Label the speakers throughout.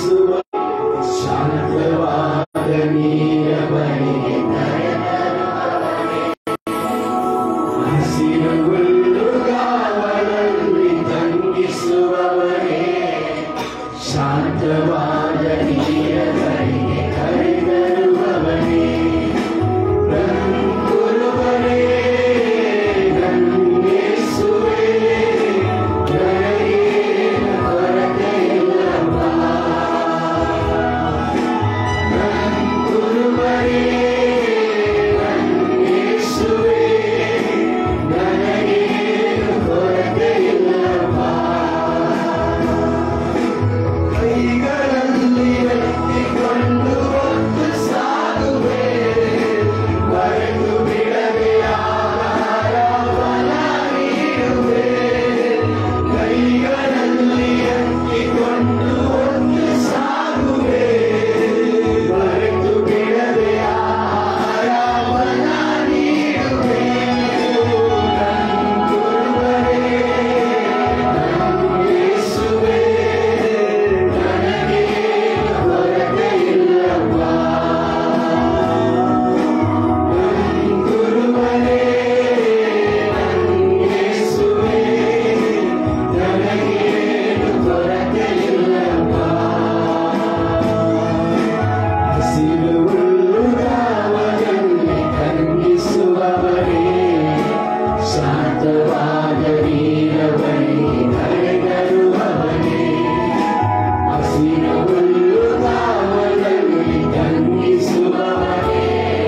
Speaker 1: ತಂಗಿಸುವ ಶಾಂತವಾದ ನೀರ ಬಳಿಗೆ ಹಸಿರು ಹುಲ್ಲುಗಾವಲಲ್ಲಿ ತಂಗಿಸುವವರೇ ಶಾಂತವಾದ ನೀರ ಬಳಿಗೆ ಕರೆದರುವವರೇ ಗುರುವರೇ ನನ್ನೇಸುವೆ ನನಗೇನು ಕೊರತೆಯಿಲ್ಲಪ್ಪ ಗುರುವರೇ ನನ್ನೇಸುವೆ ನನಗೇನು ಕೊರತೆಯಿಲ್ಲಪ್ಪ ಕೈಗಳಲ್ಲಿ ಎತ್ತಿಕೊಂಡು ಹೊತ್ತು ಸಾಗುವೆ ಮರೆತು ಬಿಡದೆ ಆಹಾರ ಫಲ ನೀಡುವೆ ಕೈಗಳಲ್ಲಿ ಎತ್ತಿಕೊಂಡು ಹೊತ್ತು ಸಾಗುವೆ ಮರೆತು ಬಿಡದೆ ಆಹಾರ ಫಲ ನೀಡುವೆ ಗುರುವರೇ ಯೇಸುವೇ ನನಗೆ ಕೊರತೆಯಿಲ್ಲಪ್ಪ ಗುರುವರೇ ಯೇಸುವೇ ನನಗೆ ಕೊರತೆಯಿಲ್ಲಪ್ಪ ಹಸಿರು ಹುಲ್ಲುಗಾವಲಲ್ಲಿ ತಂಗಿಸುವವರೇ ಶಾಂತವಾದ ನೀರವನಿಗೆ ಕರೆದರುವವನೇ ಹಸಿರು ಹುಲ್ಲುಗಾವಲಲ್ಲಿ ತಂಗಿಸುವವನೇ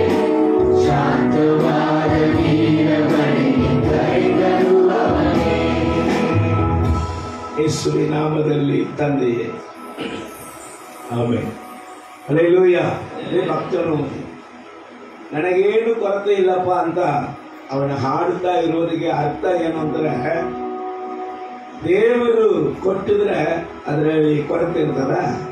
Speaker 1: ಶಾಂತವಾದ ನೀರವನಿಗೆ ಕರೆದರುವವನೇ
Speaker 2: ಯೇಸುವಿನ ನಾಮದಲ್ಲಿ ತಂದೆಯೇ ಆಮೇಲೆ ಅಲ್ಲೇಲೂಯ ಅದೇ ಭಕ್ತನು ನನಗೇನು ಕೊರತೆ ಇಲ್ಲಪ್ಪ ಅಂತ ಅವನ ಹಾಡುತ್ತಾ ಇರೋರಿಗೆ ಅರ್ಥ ಏನು ಅಂದ್ರೆ ದೇವರು ಕೊಟ್ಟಿದ್ರೆ ಅದರಲ್ಲಿ ಕೊರತೆ ಇರ್ತದ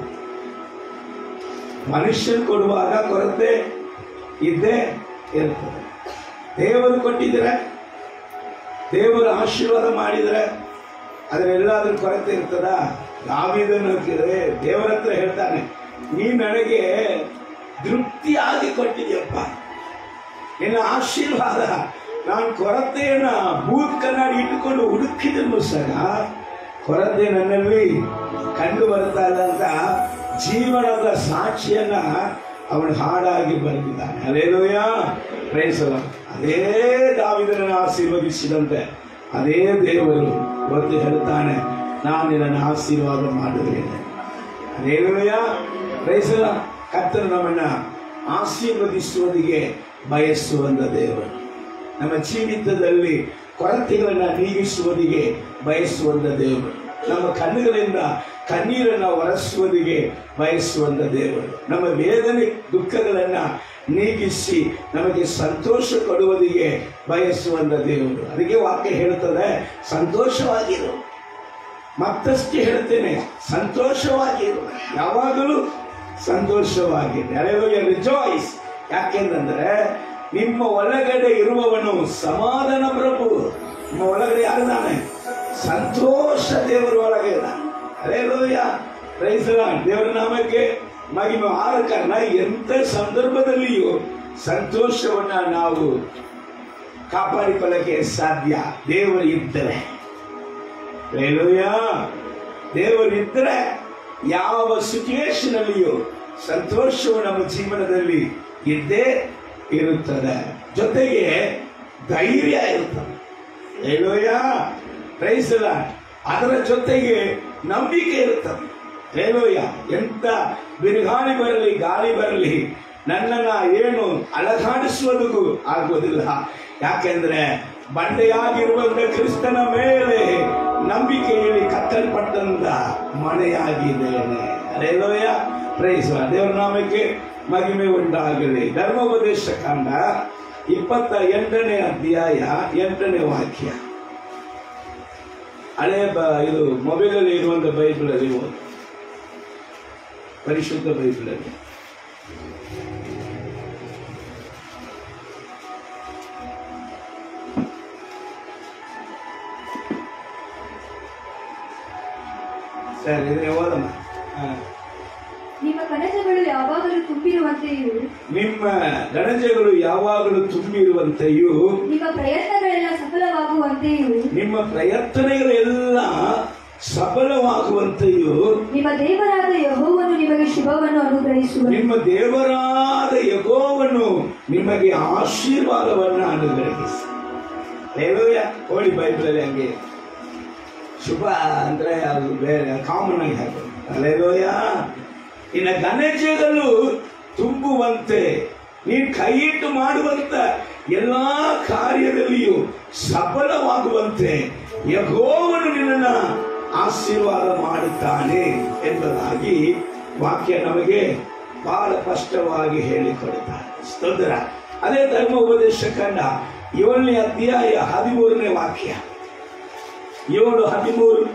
Speaker 2: ಮನುಷ್ಯನ್ ಕೊಡುವಾಗ ಕೊರತೆ ಇದ್ದೇ ಇರ್ತದೆ ದೇವರು ಕೊಟ್ಟಿದ್ರೆ ದೇವರು ಆಶೀರ್ವಾದ ಮಾಡಿದ್ರೆ ಅದರೆಲ್ಲಾದ್ರೂ ಕೊರತೆ ಇರ್ತದ ನಾವಿದನ್ನು ಹಾಕಿದ್ರೆ ದೇವರ ಹತ್ರ ಹೇಳ್ತಾನೆ ನೀ ನನಗೆ ತೃಪ್ತಿಯಾಗಿ ಕೊಟ್ಟಿದ್ಯಪ್ಪ ನಿನ್ನ ಆಶೀರ್ವಾದ ನಾನು ಕೊರತೆಯನ್ನ ಬೂತ್ ಕನ್ನಡಿ ಇಟ್ಟುಕೊಂಡು ಹುಡುಕಿದನು ಸಹ ಕೊರತೆ ನನ್ನಲ್ಲಿ ಕಂಡು ಬರ್ತಾ ಇಲ್ಲ ಅಂತ ಜೀವನದ ಸಾಕ್ಷಿಯನ್ನ ಅವನು ಹಾಡಾಗಿ ಬರೆದಿದ್ದಾನೆ ಅದೇಲೋಯ ಪ್ರಯತ್ನ ಅದೇ ದಾವಿದನನ್ನು ಆಶೀರ್ವದಿಸಿದಂತೆ ಅದೇ ದೇವರು ಇವತ್ತು ಹೇಳ್ತಾನೆ ನಾನು ನಿನ್ನನ್ನು ಆಶೀರ್ವಾದ ಮಾಡುತ್ತೇನೆ ಅದೇಲೋಯ ಪ್ರಯತ್ನ ಕರ್ತನು ನಮ್ಮನ್ನ ಆಶೀರ್ವದಿಸುವುದಿಗೆ ಬಯಸುವಂತ ದೇವರು ನಮ್ಮ ಜೀವಿತದಲ್ಲಿ ಕೊರತೆಗಳನ್ನ ನೀಗಿಸುವುದಿಗೆ ಬಯಸುವಂತ ದೇವರು ನಮ್ಮ ಕಣ್ಣುಗಳಿಂದ ಕಣ್ಣೀರನ್ನ ಒರೆಸುವುದಿಗೆ ಬಯಸುವಂತ ದೇವರು ನಮ್ಮ ವೇದನೆ ದುಃಖಗಳನ್ನ ನೀಗಿಸಿ ನಮಗೆ ಸಂತೋಷ ಕೊಡುವುದಿಗೆ ಬಯಸುವಂತ ದೇವರು ಅದಕ್ಕೆ ವಾಕ್ಯ ಹೇಳುತ್ತದೆ ಸಂತೋಷವಾಗಿರು ಮತ್ತಷ್ಟು ಹೇಳ್ತೇನೆ ಸಂತೋಷವಾಗಿರು ಯಾವಾಗಲೂ ಸಂತೋಷವಾಗಿರು ಯಾರು ರಿಜಾಯ್ಸ್ ಯಾಕೆಂದ್ರೆ ನಿಮ್ಮ ಒಳಗಡೆ ಇರುವವನು ಸಮಾಧಾನ ಪ್ರಭು ನಿಮ್ಮ ಒಳಗಡೆ ಯಾರಿದ್ದಾನೆ ಸಂತೋಷ ದೇವರ ಒಳಗೆ ಇದ್ದಾನೆ ಅರೇಲೋಯ ಪ್ರೈಸಲ ದೇವರ ನಾಮಕ್ಕೆ ಮಗಿಮ ಆದ ಕಾರಣ ಎಂತ ಸಂದರ್ಭದಲ್ಲಿಯೂ ಸಂತೋಷವನ್ನ ನಾವು ಕಾಪಾಡಿಕೊಳ್ಳಕ್ಕೆ ಸಾಧ್ಯ ದೇವರು ಇದ್ದರೆ ಲೇಲೂಯ ದೇವರಿದ್ದರೆ ಯಾವ ಸಿಚುವೇಶನ್ ಅಲ್ಲಿಯೂ ಸಂತೋಷವು ನಮ್ಮ ಜೀವನದಲ್ಲಿ ಇದ್ದೇ ಇರುತ್ತದೆ ಜೊತೆಗೆ ಧೈರ್ಯ ಇರುತ್ತದೆ ಲೇಲೂಯ ಪ್ರೈಸಲ ಅದರ ಜೊತೆಗೆ ನಂಬಿಕೆ ಇರುತ್ತದೆ ಲೇಲೂಯ ಎಂತ ಬಿರುಗಾಳಿ ಬರಲಿ ಗಾಳಿ ಬರಲಿ ನನ್ನನ್ನ ಏನು ಅಲಗಾಡಿಸುವುದಕ್ಕೂ ಆಗುವುದಿಲ್ಲ ಯಾಕೆಂದ್ರೆ ಬಂಡೆಯಾಗಿರುವಂತ ಕ್ರಿಸ್ತನ ಮೇಲೆ ನಂಬಿಕೆಯಲ್ಲಿ ಕತ್ತಲ್ಪಟ್ಟಂತ ಮನೆಯಾಗಿದ್ದೇನೆ ಅರೇಲೋಯ ಪ್ರೈಸ್ ದೇವರ ನಾಮಕ್ಕೆ ಮಹಿಮೆ ಉಂಟಾಗಲಿ ಧರ್ಮೋಪದೇಶ ಕಾಂಡ ಇಪ್ಪತ್ತ ಎಂಟನೇ ಅಧ್ಯಾಯ ಎಂಟನೇ ವಾಕ್ಯ ಹಳೆ ಬ ಇದು ಮೊಬೈಲಲ್ಲಿ ಇರುವಂತ ಬೈಬಲ್ ಅಲ್ಲಿ ಓದಿ ಪರಿಶುದ್ಧ ಬೈಬಲ್ ಅಲ್ಲಿ ಸರಿ ಇದು ಓದಮ್ಮ ಹಾ.
Speaker 3: ಕಣಜಗಳು ಯಾವಾಗಲೂ ತುಂಬಿರುವಂತೆಯೂ
Speaker 2: ನಿಮ್ಮ ಗಣಜಗಳು ಯಾವಾಗಲೂ ತುಂಬಿರುವಂತೆಯೂ
Speaker 3: ನಿಮ್ಮ ಪ್ರಯತ್ನಗಳೆಲ್ಲ ಸಫಲವಾಗುವಂತೆಯೂ
Speaker 2: ನಿಮ್ಮ ಪ್ರಯತ್ನಗಳೆಲ್ಲ ಸಫಲವಾಗುವಂತೆಯೂ
Speaker 3: ನಿಮ್ಮ ದೇವರಾದ ಯಹೋವನು ನಿಮಗೆ ಶುಭವನ್ನು ಅನುಗ್ರಹಿಸುವನು
Speaker 2: ನಿಮ್ಮ ದೇವರಾದ ಯಗೋವನ್ನು ನಿಮಗೆ ಆಶೀರ್ವಾದವನ್ನ ಅನುಗ್ರಹಿಸಿ ಲೇಲೂಯ ಹೋಳಿ ಬೈಬಲಲ್ಲಿ ಹಂಗೆ ಶುಭ ಅಂದ್ರೆ ಅದು ಬೇರೆ ಕಾಮನ್ ಆಗಿ ಹಾಕೋದು ಅಲ್ಲೇಲೋಯ ಇನ್ನ ಗಣಜಗಳು ತುಂಬುವಂತೆ ನೀನು ಕೈಯಿಟ್ಟು ಮಾಡುವಂತ ಎಲ್ಲಾ ಕಾರ್ಯದಲ್ಲಿಯೂ ಸಫಲವಾಗುವಂತೆ ಯಗೋವನು ನಿನ್ನನ್ನ ಆಶೀರ್ವಾದ ಮಾಡುತ್ತಾನೆ ಎಂಬುದಾಗಿ ವಾಕ್ಯ ನಮಗೆ ಬಹಳ ಸ್ಪಷ್ಟವಾಗಿ ಹೇಳಿಕೊಡುತ್ತಾರೆ ಸ್ತೋತ್ರ ಅದೇ ಧರ್ಮ ಉಪದೇಶ ಕಂಡ ಏಳನೇ ಅಧ್ಯಾಯ ಹದಿಮೂರನೇ ವಾಕ್ಯ ಏಳು ಹದಿಮೂರು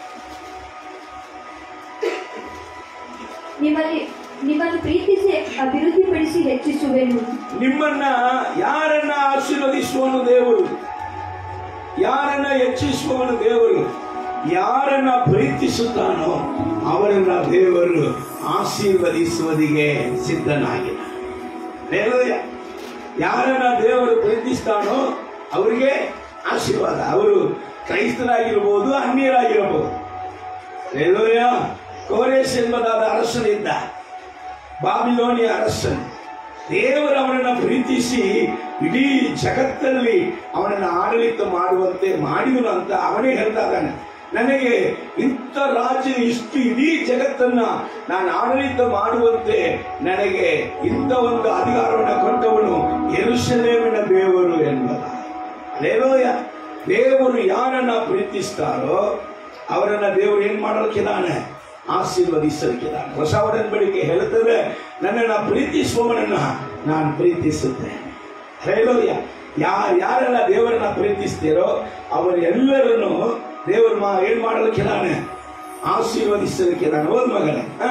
Speaker 3: ನಿಮ್ಮಲ್ಲಿ ನಿಮ್ಮನ್ನು ಪ್ರೀತಿಸಿ ಅಭಿವೃದ್ಧಿಪಡಿಸಿ ಹೆಚ್ಚಿಸುವೆನು
Speaker 2: ನಿಮ್ಮನ್ನ ಯಾರನ್ನ ಆಶೀರ್ವದಿಸುವನು ದೇವರು ಯಾರನ್ನ ಹೆಚ್ಚಿಸುವವನು ದೇವರು ಯಾರನ್ನ ಪ್ರೀತಿಸುತ್ತಾನೋ ಅವರನ್ನ ದೇವರು ಆಶೀರ್ವದಿಸುವುದಿಗೆ ಸಿದ್ಧನಾಗಿಲ್ಲ ದೇವಯ್ಯ ಯಾರನ್ನ ದೇವರು ಪ್ರೀತಿಸ್ತಾನೋ ಅವರಿಗೆ ಆಶೀರ್ವಾದ ಅವರು ಕ್ರೈಸ್ತರಾಗಿರಬಹುದು ಅನ್ಯರಾಗಿರಬಹುದು ದೇವಯ್ಯ ಕೋರೇಶ್ ಎಂಬುದಾದ ಅರಸನಿದ್ದ ಬಾಬಿಲೋನಿಯ ಅರಸನ್ ದೇವರು ಅವನನ್ನ ಪ್ರೀತಿಸಿ ಇಡೀ ಜಗತ್ತಲ್ಲಿ ಅವನನ್ನ ಆಡಳಿತ ಮಾಡುವಂತೆ ಮಾಡಿದನು ಅಂತ ಅವನೇ ಹೇಳ್ತಾ ಇದ್ದಾನೆ ನನಗೆ ಇಂಥ ರಾಜ್ಯ ಇಷ್ಟು ಇಡೀ ಜಗತ್ತನ್ನ ನಾನು ಆಡಳಿತ ಮಾಡುವಂತೆ ನನಗೆ ಇಂಥ ಒಂದು ಅಧಿಕಾರವನ್ನು ಕೊಟ್ಟವನು ಯೆರೂಸಲೇಮಿನ ದೇವರು ಎಂಬುದ ಲೇಲೋಯ ದೇವರು ಯಾರನ್ನ ಪ್ರೀತಿಸ್ತಾರೋ ಅವರನ್ನ ದೇವರು ಏನ್ ಮಾಡೋಕ್ಕಿದ್ದಾನೆ ಆಶೀರ್ವದಿಸಲಿಕ್ಕಿದ್ದಾನೆ ಹೊಸ ಒಡಂಬಡಿಕೆ ಹೇಳುತ್ತದೆ ನನ್ನನ್ನ ಪ್ರೀತಿಸುವವನನ್ನ ನಾನು ಪ್ರೀತಿಸುತ್ತೇನೆ ಹೇಳೋಯ ಯಾರು ಯಾರೆಲ್ಲ ದೇವರನ್ನ ಪ್ರೀತಿಸ್ತೀರೋ ಅವರೆಲ್ಲರನ್ನು ದೇವರು ಮಾ ಏನ್ ಮಾಡಲಿಕ್ಕಿದ್ದಾನೆ ಆಶೀರ್ವದಿಸಲಿಕ್ಕಿದ್ದಾನೆ ಓದ್ ಮಗನೇ ಹ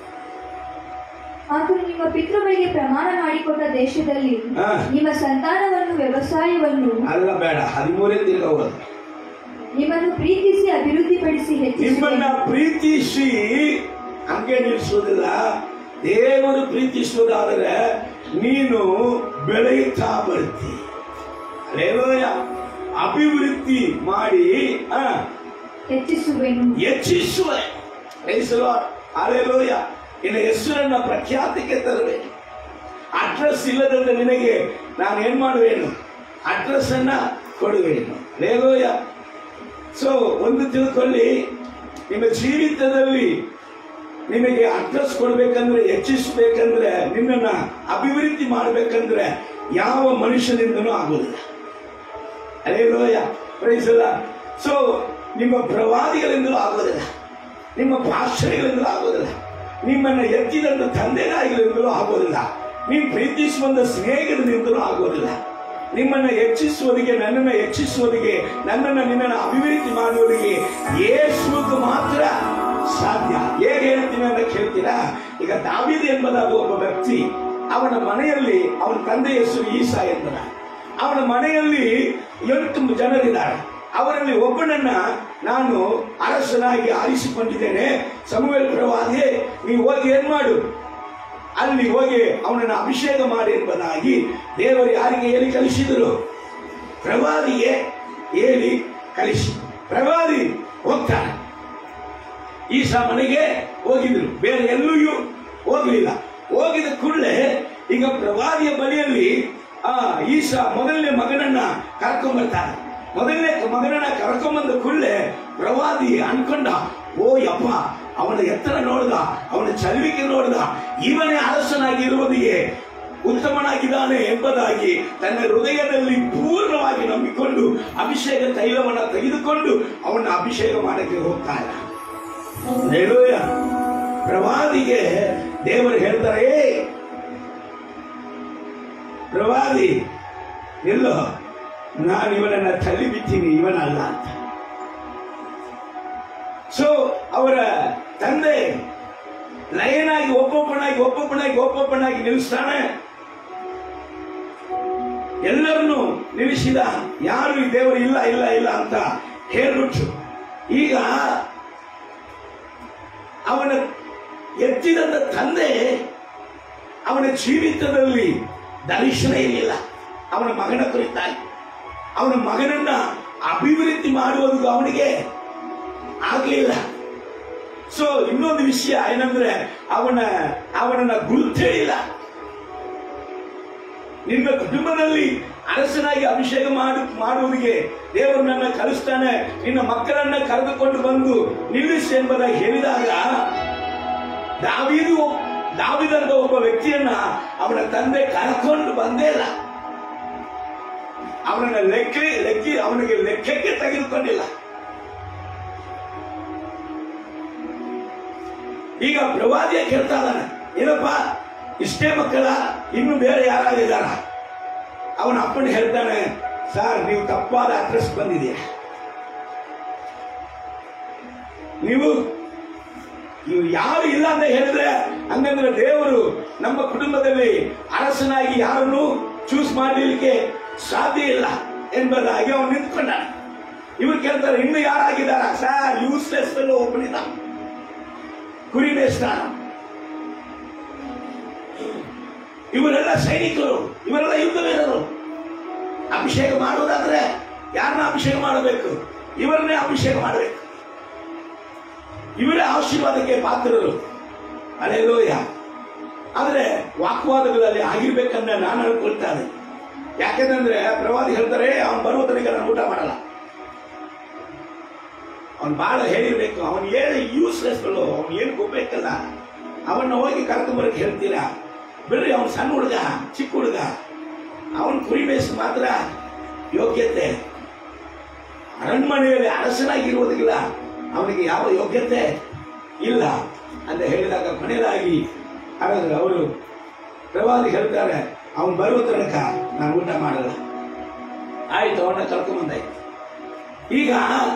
Speaker 3: ಆತನು ನಿಮ್ಮ ಪಿತೃಗಳಿಗೆ ಪ್ರಮಾಣ ಮಾಡಿಕೊಟ್ಟ ದೇಶದಲ್ಲಿ
Speaker 2: ಹಾ.
Speaker 3: ನಿಮ್ಮ ಸಂತಾನವನ್ನು ವ್ಯವಸಾಯವನ್ನು
Speaker 2: ಅಲ್ಲ ಬೇಡ ಹದಿಮೂರೇ ತಿರ್ಗ ಓದು
Speaker 3: ನಿಮ್ಮನ್ನು ಪ್ರೀತಿಸಿ ಅಭಿವೃದ್ಧಿಪಡಿಸಿ
Speaker 2: ನಿಮ್ಮನ್ನ
Speaker 3: ಹೆಚ್ಚಿಸುವೆನು
Speaker 2: ಪ್ರೀತಿಸಿ ಹಂಗೆ ನಿಲ್ಲಿಸುವುದಿಲ್ಲ ದೇವರು ಪ್ರೀತಿಸುವುದಾದರೆ ನೀನು ಬೆಳೆಯುತ್ತಾ ಬರ್ತಿ ಅಲ್ಲೇಲೋಯ ಅಭಿವೃದ್ಧಿ ಮಾಡಿ ಆ,
Speaker 3: ಹೆಚ್ಚಿಸುವೆನು
Speaker 2: ಹೆಚ್ಚಿಸುವೆ ಅಲೆಲೋಯ ನಿನ್ನ ಹೆಸರನ್ನ ಪ್ರಖ್ಯಾತಿಗೆ ತರುವೆ ಅಡ್ರೆಸ್ ಇಲ್ಲದಂತೆ ನಿನಗೆ ನಾನು ಏನ್ ಮಾಡುವೇನು ಅಡ್ರೆಸ್ ಅನ್ನ ಕೊಡುವೇನು ಲೇಲೋಯ ಸೊ ಒಂದು ತಿಳ್ಕೊಳ್ಳಿ ನಿಮ್ಮ ಜೀವಿತದಲ್ಲಿ ನಿನಗೆ ಅಡ್ರೆಸ್ ಕೊಡ್ಬೇಕಂದ್ರೆ ಹೆಚ್ಚಿಸಬೇಕಂದ್ರೆ ನಿನ್ನನ್ನ ಅಭಿವೃದ್ಧಿ ಮಾಡ್ಬೇಕಂದ್ರೆ ಯಾವ ಮನುಷ್ಯನಿಂದನೂ ಆಗೋದಿಲ್ಲ ಅಲೇಲೋಯ ಪ್ರೈಸಲ್ಲ ಸೊ ನಿಮ್ಮ ಪ್ರವಾದಿಗಳಿಂದಲೂ ಆಗೋದಿಲ್ಲ ನಿಮ್ಮ ಭಾಷೆಗಳಿಂದಲೂ ಆಗೋದಿಲ್ಲ ನಿಮ್ಮನ್ನ ಎತ್ತಿದಂತ ತಂದೆಗಾಯಿಗಳಿಂದಲೂ ಆಗೋದಿಲ್ಲ ನೀವು ಪ್ರೀತಿಸುವಂತ ಸ್ನೇಹಿತರಿಂದಲೂ ಆಗೋದಿಲ್ಲ ನಿಮ್ಮನ್ನ ಹೆಚ್ಚಿಸುವುದಕ್ಕೆ ನನ್ನನ್ನು ಹೆಚ್ಚಿಸುವುದಕ್ಕೆ ನನ್ನನ್ನು ನಿನ್ನನ್ನು ಅಭಿವೃದ್ಧಿ ಮಾಡುವುದಕ್ಕೆ ಯೇಸುವಿಗೆ ಮಾತ್ರ ಸಾಧ್ಯ ಹೇಗೆ ಹೇಳ್ತೀನಿ ಅಂತ ಕೇಳ್ತೀರಾ ಈಗ ದಾವಿದ ಎಂಬುದಾದ ಒಬ್ಬ ವ್ಯಕ್ತಿ ಅವನ ಮನೆಯಲ್ಲಿ ಅವನ ತಂದೆ ಹೆಸರು ಈಸಾ ಎಂದನ ಅವನ ಮನೆಯಲ್ಲಿ ಎಂಟು ಜನರಿದ್ದಾರೆ ಅವರಲ್ಲಿ ಒಬ್ಬನನ್ನ ನಾನು ಅರಸನಾಗಿ ಆರಿಸಿಕೊಂಡಿದ್ದೇನೆ ಸಮುವೇಲ್ ಪ್ರವಾದಿ ನೀವು ಹೋಗಿ ಏನ್ ಮಾಡು ಅಲ್ಲಿ ಹೋಗಿ ಅವನನ್ನು ಅಭಿಷೇಕ ಮಾಡಿ ಎಂಬುದಾಗಿ ದೇವರು ಯಾರಿಗೆ ಹೇಳಿ ಕಲಿಸಿದರು ಪ್ರವಾದಿಗೆ ಹೇಳಿ ಕಲಿಸಿ ಪ್ರವಾದಿ ಹೋಗ್ತಾನೆ ಈಸಾ ಮನೆಗೆ ಹೋಗಿದ್ರು ಬೇರೆ ಎಲ್ಲಿಯೂ ಹೋಗ್ಲಿಲ್ಲ ಹೋಗಿದ ಕೂಡಲೇ ಈಗ ಪ್ರವಾದಿಯ ಬಳಿಯಲ್ಲಿ ಆ ಈಸಾ ಮೊದಲನೇ ಮಗನನ್ನ ಕರ್ಕೊಂಡ್ಬರ್ತಾನೆ ಮೊದಲನೇ ಮಗನನ್ನ ಕರ್ಕೊಂಬಂದ ಕೂಡಲೇ ಪ್ರವಾದಿ ಅನ್ಕೊಂಡ ಓ ಯಪ್ಪ ಅವನ ಎತ್ತರ ನೋಡ್ದ ಅವನ ಚಲವಿಕೆ ನೋಡ್ದ ಇವನೇ ಅರಸನಾಗಿ ಇರುವುದಿಗೆ ಉತ್ತಮನಾಗಿದ್ದಾನೆ ಎಂಬುದಾಗಿ ತನ್ನ ಹೃದಯದಲ್ಲಿ ಪೂರ್ಣವಾಗಿ ನಂಬಿಕೊಂಡು ಅಭಿಷೇಕ ತೈಲವನ್ನ ತೆಗೆದುಕೊಂಡು ಅವನ ಅಭಿಷೇಕ ಮಾಡಕ್ಕೆ ಹೋಗ್ತಾನೆ ನೆಲೋಯ ಪ್ರವಾದಿಗೆ ದೇವರು ಹೇಳ್ತಾರೆ "ಏ, ಪ್ರವಾದಿ ಎಲ್ಲೋ ನಾನು ಇವನನ್ನ ತಳ್ಳಿ ಬಿತ್ತೀನಿ ಇವನಲ್ಲ ಅಂತ ಸೊ ಅವರ ತಂದೆ ಲಯನಾಗಿ ಒಬ್ಬೊಬ್ಬನಾಗಿ ಒಬ್ಬೊಬ್ಬನಾಗಿ ಒಬ್ಬೊಬ್ಬನಾಗಿ ನಿಲ್ಲಿಸ್ತಾನೆ ಎಲ್ಲರನ್ನು ನಿಲ್ಲಿಸಿದ ಯಾರು ಈ ದೇವರು ಇಲ್ಲ ಇಲ್ಲ ಇಲ್ಲ ಅಂತ ಹೇಳ್ಬಿಟ್ಟು ಈಗ ಅವನ ಎತ್ತಿದಂತ ತಂದೆ ಅವನ ಜೀವಿತದಲ್ಲಿ ದರ್ಶನ ಇರಲಿಲ್ಲ ಅವನ ಮಗನ ಕುರಿತಾಗಿ ಅವನ ಮಗನನ್ನ ಅಭಿವೃದ್ಧಿ ಮಾಡುವುದು ಅವನಿಗೆ ಆಗ್ಲಿಲ್ಲ ಸೊ ಇನ್ನೊಂದು ವಿಷಯ ಏನಂದ್ರೆ ಅವನ ಅವನನ್ನ ಗುರುತಿಲ್ಲ ನಿನ್ನ ಕುಟುಂಬದಲ್ಲಿ ಅರಸನಾಗಿ ಅಭಿಷೇಕ ಮಾಡು ಮಾಡುವುದಕ್ಕೆ ದೇವರು ನನ್ನ ಕಲಿಸ್ತಾನೆ ನಿನ್ನ ಮಕ್ಕಳನ್ನ ಕರೆದುಕೊಂಡು ಬಂದು ನಿಲ್ಲಿಸಿ ಎಂಬುದಾಗಿ ಹೇಳಿದಾಗ ದಾವಿದು ಒಬ್- ದಾವಿದಂತ ಒಬ್ಬ ವ್ಯಕ್ತಿಯನ್ನ ಅವನ ತಂದೆ ಕರ್ಕೊಂಡು ಬಂದೇ ಇಲ್ಲ ಅವನನ್ನ ಲೆಕ್ಕ ಲೆಕ್ಕಿ ಅವನಿಗೆ ಲೆಕ್ಕಕ್ಕೆ ತೆಗೆದುಕೊಂಡಿಲ್ಲ ಈಗ ಪ್ರವಾದಿಯ ಕೇಳ್ತಾ ಇದ್ದಾನೆ ಏನಪ್ಪ ಇಷ್ಟೇ ಮಕ್ಕಳ ಇನ್ನು ಬೇರೆ ಯಾರಾಗಿದ್ದಾರ ಅವನ ಅಪ್ಪನ ಹೇಳ್ತಾನೆ ಸರ್ ನೀವು ತಪ್ಪಾದ ಅಡ್ರೆಸ್ ಬಂದಿದೆಯಾ ನೀವು ನೀವು ಯಾರು ಇಲ್ಲ ಅಂತ ಹೇಳಿದ್ರೆ ಹಂಗಂದ್ರೆ ದೇವರು ನಮ್ಮ ಕುಟುಂಬದಲ್ಲಿ ಅರಸನಾಗಿ ಯಾರನ್ನು ಚೂಸ್ ಮಾಡಲಿಕ್ಕೆ ಸಾಧ್ಯ ಇಲ್ಲ ಎಂಬುದಾಗಿ ಅವನು ನಿಂತ್ಕೊಂಡ ಇವ್ರು ಕೇಳ್ತಾರೆ ಇನ್ನು ಯಾರಾಗಿದ್ದಾರ ಸರ್ ಯೂಸ್ಲೆಸ್ ಒಬ್ಬನಿದ್ದ ಕುರಿ ಮೇಸ್ತಾನ ಇವರೆಲ್ಲ ಸೈನಿಕರು ಇವರೆಲ್ಲ ಯುದ್ಧವೀರರು ಅಭಿಷೇಕ ಮಾಡುವುದಾದ್ರೆ ಯಾರನ್ನ ಅಭಿಷೇಕ ಮಾಡಬೇಕು ಇವರನ್ನೇ ಅಭಿಷೇಕ ಮಾಡಬೇಕು ಇವರೇ ಆಶೀರ್ವಾದಕ್ಕೆ ಪಾತ್ರರು ಅಲೆಲೋಯ ಆದ್ರೆ ವಾಕ್ವಾದಗಳಲ್ಲಿ ಆಗಿರ್ಬೇಕಂದ್ರೆ ನಾನು ಅನ್ಕೊಳ್ತಾನೆ ಯಾಕೆಂದ್ರೆ ಪ್ರವಾದಿ ಹೇಳ್ತಾರೆ ಅವನು ಬರುವ ತನಕ ನಾನು ಊಟ ಮಾಡಲ್ಲ ಅವನು ಬಹಳ ಹೇಳಿರ್ಬೇಕು ಅವನು ಏನು ಯೂಸ್ಲೆಸ್ಗಳು ಅವನು ಏನು ಗೊಬೇಕಲ್ಲ ಅವನ್ನ ಹೋಗಿ ಕರ್ಕೊಂಬರಕ್ಕೆ ಹೇಳ್ತೀರಾ ಬಿಡ್ರಿ ಅವನು ಸಣ್ಣ ಹುಡುಗ ಚಿಕ್ಕ ಹುಡುಗ ಅವನ್ ಕುರಿ ಮೇಯಿಸ್ ಮಾತ್ರ ಯೋಗ್ಯತೆ ಅರಣ್ಮನೆಯಲ್ಲಿ ಅರಸನಾಗಿರುವುದಿಲ್ಲ ಅವನಿಗೆ ಯಾವ ಯೋಗ್ಯತೆ ಇಲ್ಲ ಅಂತ ಹೇಳಿದಾಗ ಕೊನೆಯದಾಗಿ ಹಾಗಾದ್ರೆ ಅವರು ಪ್ರವಾದಿ ಹೇಳ್ತಾರೆ ಅವನು ಬರುವ ತನಕ ನಾನು ಊಟ ಮಾಡಲ್ಲ ಆಯ್ತು ಅವನ್ನ ಕರ್ಕೊಂಬಂದಾಯ್ತು ಈಗ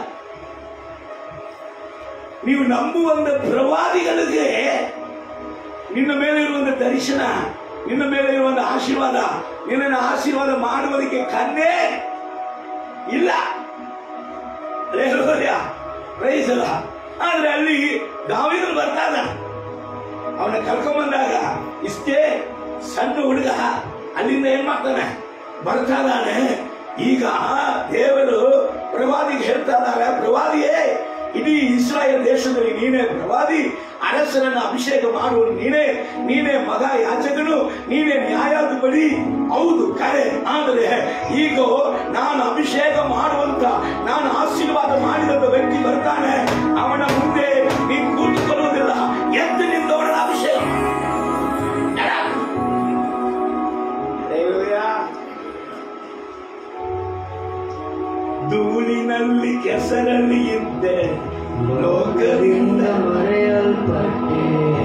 Speaker 2: ನೀವು ನಂಬುವಂತ ಪ್ರವಾದಿಗಳಿಗೆ ನಿನ್ನ ಮೇಲೆ ಇರುವಂತ ದರ್ಶನ ನಿನ್ನ ಮೇಲೆ ಇರುವಂತ ಆಶೀರ್ವಾದ ನಿನ್ನನ್ನು ಆಶೀರ್ವಾದ ಮಾಡುವುದಕ್ಕೆ ಕನ್ನೇ ಇಲ್ಲ Hallelujah. Praise the Lord. ಆದ್ರೆ ಅಲ್ಲಿ ದಾವಿದ್ರು ಬರ್ತಾ ಇದ್ದಾನೆ ಅವನ ಕರ್ಕೊಂಬಂದಾಗ ಇಷ್ಟೇ ಸಣ್ಣ ಹುಡುಗ ಅಲ್ಲಿಂದ ಏನ್ ಮಾಡ್ತಾನೆ ಬರ್ತಾ ಇದ್ದಾನೆ ಈಗ ದೇವರು ಪ್ರವಾದಿಗೆ ಹೇಳ್ತಾ ಇದ್ದಾರೆ ಪ್ರವಾದಿಯೇ ಇಡೀ ಇಸ್ರಾಯೇಲ್ ದೇಶದಲ್ಲಿ ನೀನೇ ಪ್ರವಾದಿ ಅರಸರನ್ನ ಅಭಿಷೇಕ ಮಾಡುವ ನೀನೇ ನೀನೇ ಮಗ ಯಾಚಕನು ನೀನೇ ನ್ಯಾಯಾಧಿಪತಿ ಹೌದು ಕರೆ ಆದರೆ ಈಗ ನಾನು ಅಭಿಷೇಕ ಮಾಡುವಂತ ನಾನು ಆಶೀರ್ವಾದ ಮಾಡಿದಂತ ವ್ಯಕ್ತಿ ಬರ್ತಾನೆ ಅವನ ಮುಂದೆ ನೀನು ಕೂತುಕೊಳ್ಳುವುದಿಲ್ಲ ಎದ್ದು ನಿಂತವನ ಅಭಿಷೇಕ ಎಡ. Hallelujah. ಧೂಳಿನಲ್ಲಿ ಕೆಸರಲ್ಲಿ ಇದ್ದೆ ಲೋಕದಿಂದ
Speaker 1: ಮರೆಯಲ್ಪಟ್ಟೆ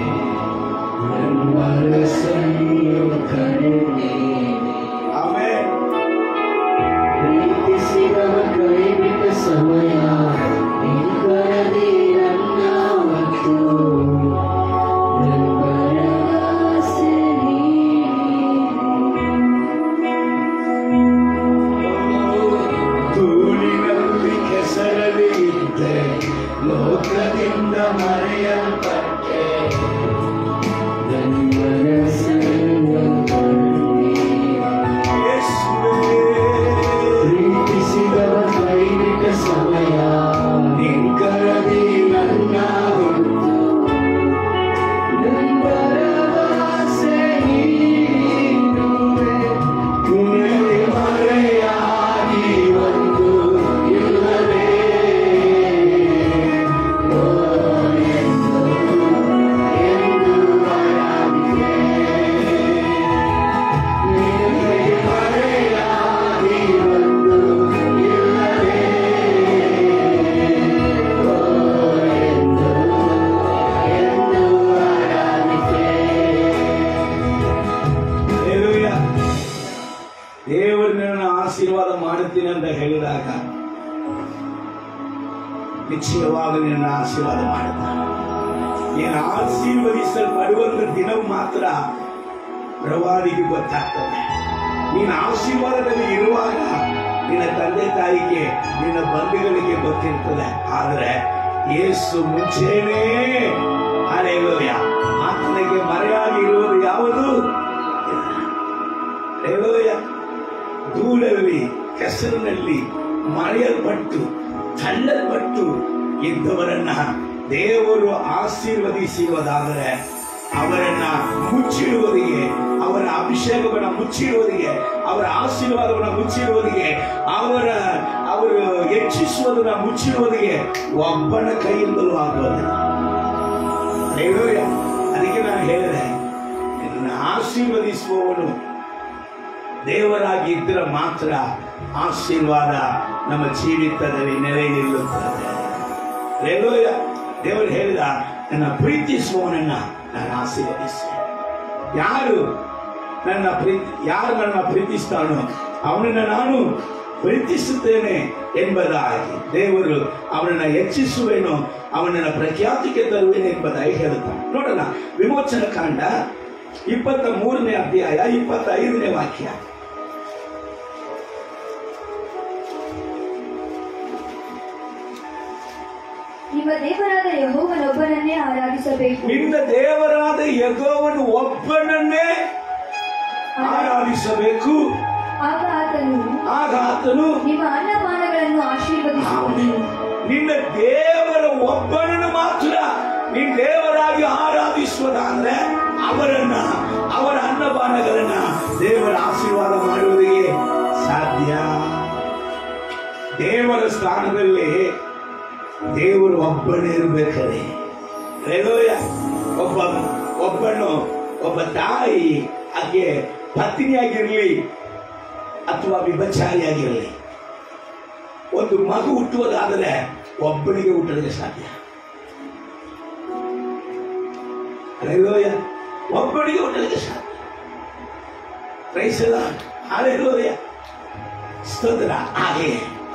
Speaker 1: ನನ್ನರಸನ್ನು ಕರೆದೆ
Speaker 2: ಆಮೇಲೆ
Speaker 1: ಪ್ರೀತಿಸಿದವ ಕೈಬಿಟ್ಟ ಸಮಯ ನಿಂಗರದೆ ನನ್ನ ಮತ್ತು ನನ್ನರಸೆ
Speaker 2: ಧೂಳಿನಲ್ಲಿ ಕೆಸರಲ್ಲಿ ಇದ್ದೆ ಲೋಕದಿಂದ ಮರೆಯಲ್ಪಟ್ಟೆ
Speaker 1: ನನ್ನರಸನ್ನು
Speaker 2: ಯೇಸುವೇ,
Speaker 1: ಪ್ರೀತಿಸಿದವ ಕೈಬಿಟ್ಟ ಸಮಯ ನಿಂಗರದೆ ನನ್ನ ಹೊತ್ತು ನಂಬರವಾಸೆ ನೀನುವೆ ನಿನಗೆ ಮರೆಯಾಗಿ ಒಂದು ಇಲ್ಲವೇ ಓ ಎಂದು ಎಂದು ಆರಾಧಿಕೆ ನಿನಗೆ ಮರೆಯಾಗಿ ಒಂದು ಇಲ್ಲವೇ ಓ ಎಂದು ಎಂದು ಆರಾಧಿಕೆ
Speaker 2: Hallelujah. ದೇವರು ನಿನ್ನನ್ನು ಆಶೀರ್ವಾದ ಮಾಡುತ್ತೀನಿ ಅಂತ ಹೇಳಿದಾಗ ನಿಶ್ಚಯವಾಗಿ ನಿನ್ನ ಆಶೀರ್ವಾದ ಮಾಡುತ್ತಾನೆ ನೀನು ಆಶೀರ್ವದಿಸಲ್ಪಡುವಂತ ದಿನ ಮಾತ್ರ ಪ್ರವಾದಿಗೆ ಗೊತ್ತಾಗ್ತದೆ ನೀನು ಆಶೀರ್ವಾದದಲ್ಲಿ ಇರುವಾಗ ನಿನ್ನ ತಂದೆ ತಾಯಿಗೆ ನಿನ್ನ ಬಂಧುಗಳಿಗೆ ಗೊತ್ತಿರ್ತದೆ ಆದರೆ ಯೇಸು ಮುಂಚೆನೇ ಅಲೆಲೋಯ ಇದ್ದವರನ್ನ ದೇವರು ಆಶೀರ್ವದಿಸುವುದಾದರೆ ಅವರನ್ನ ಮುಚ್ಚಿಡುವುದಿಗೆ ಅವರ ಅಭಿಷೇಕವನ್ನ ಮುಚ್ಚಿಡುವುದಿಗೆ ಅವರ ಆಶೀರ್ವಾದವನ್ನ ಮುಚ್ಚಿಡುವುದಿಗೆ ಅವರ ಅವರು ಹೆಚ್ಚಿಸುವುದನ್ನ ಮುಚ್ಚಿಡುವುದಿಗೆ ಒಬ್ಬನ ಕೈಯಿಂದಲೂ ಆಗುವುದಿಲ್ಲ ಹಲ್ಲೆಲೂಯ. ಅದಕ್ಕೆ ನಾನು ಹೇಳಿದೆ ನಿನ್ನ ಆಶೀರ್ವದಿಸುವವನು ದೇವರಾಗಿ ಇದ್ದರೆ ಮಾತ್ರ ಆಶೀರ್ವಾದ ನಮ್ಮ ಜೀವಿತದಲ್ಲಿ ನೆಲೆ ನಿಲ್ಲುತ್ತದೆ ಹಲ್ಲೆಲೂಯ. ದೇವರು ಹೇಳಿದ ನನ್ನ ಪ್ರೀತಿಸುವವನನ್ನ ನಾನು ಆಶೀರ್ವದಿಸ್ತೇನೆ ಯಾರು ನನ್ನ ಪ್ರೀತಿ ಯಾರು ನನ್ನ ಪ್ರೀತಿಸ್ತಾನೋ ಅವನನ್ನ ನಾನು ಪ್ರೀತಿಸುತ್ತೇನೆ ಎಂಬುದಾಗಿ ದೇವರು ಅವನನ್ನ ಹೆಚ್ಚಿಸುವೇನು ಅವನನ್ನ ಪ್ರಖ್ಯಾತಿಗೆ ತರುವೇನೆ ಎಂಬುದಾಗಿ ಹೇಳುತ್ತಾನೆ ನೋಡೋಣ ವಿಮೋಚನ ಕಾಂಡ ಇಪ್ಪತ್ತ ಮೂರನೇ ಅಧ್ಯಾಯ ಇಪ್ಪತ್ತೈದನೇ ವಾಕ್ಯ
Speaker 3: ನಿಮ್ಮ ದೇವರಾದ ಯಹೋವನೊಬ್ಬನನ್ನೇ ಆರಾಧಿಸಬೇಕು
Speaker 2: ನಿನ್ನ ದೇವರಾದ ಯಗೋವನು ಒಬ್ಬನನ್ನೇ ಆರಾಧಿಸಬೇಕು
Speaker 3: ಆಗ ಆತನು
Speaker 2: ಆಗ ಆತನು
Speaker 3: ನಿಮ್ಮ ಅನ್ನಪಾನಗಳನ್ನು ಆಶೀರ್ವದಿಸುವನು
Speaker 2: ನಿನ್ನ ದೇವರ ಒಬ್ಬನನ್ನು ಮಾತ್ರ ನಿನ್ ದೇವರಾಗಿ ಆರಾಧಿಸುವುದಾದ್ರೆ ಅವರನ್ನ ಅವರ ಅನ್ನಪಾನಗಳನ್ನ ದೇವರ ಆಶೀರ್ವಾದ ಮಾಡುವುದಕ್ಕೆ ಸಾಧ್ಯ ದೇವರ ಸ್ಥಾನದಲ್ಲಿ ದೇವರು ಒಬ್ಬನೇ ಇರಬೇಕಾರೆ ರೇಲೋಯ ಒಬ್ಬ ಒಬ್ಬನು ಒಬ್ಬ ತಾಯಿ ಆಕೆ ಪತ್ನಿಯಾಗಿರ್ಲಿ ಅಥವಾ ವಿಭಚಾರಿಯಾಗಿರಲಿ ಒಂದು ಮಗು ಹುಟ್ಟುವುದಾದರೆ ಒಬ್ಬನಿಗೆ ಹುಟ್ಟಲಿಕ್ಕೆ ಸಾಧ್ಯ ಅಲೆಲೋಯ ಒಬ್ಬನಿಗೆ ಹುಟ್ಟಲಿಕ್ಕೆ ಸಾಧ್ಯ ಪ್ರೈಸಲ ಅಲೆಲೋಯ ಸ್ತೋತ್ರ ಹಾಗೆ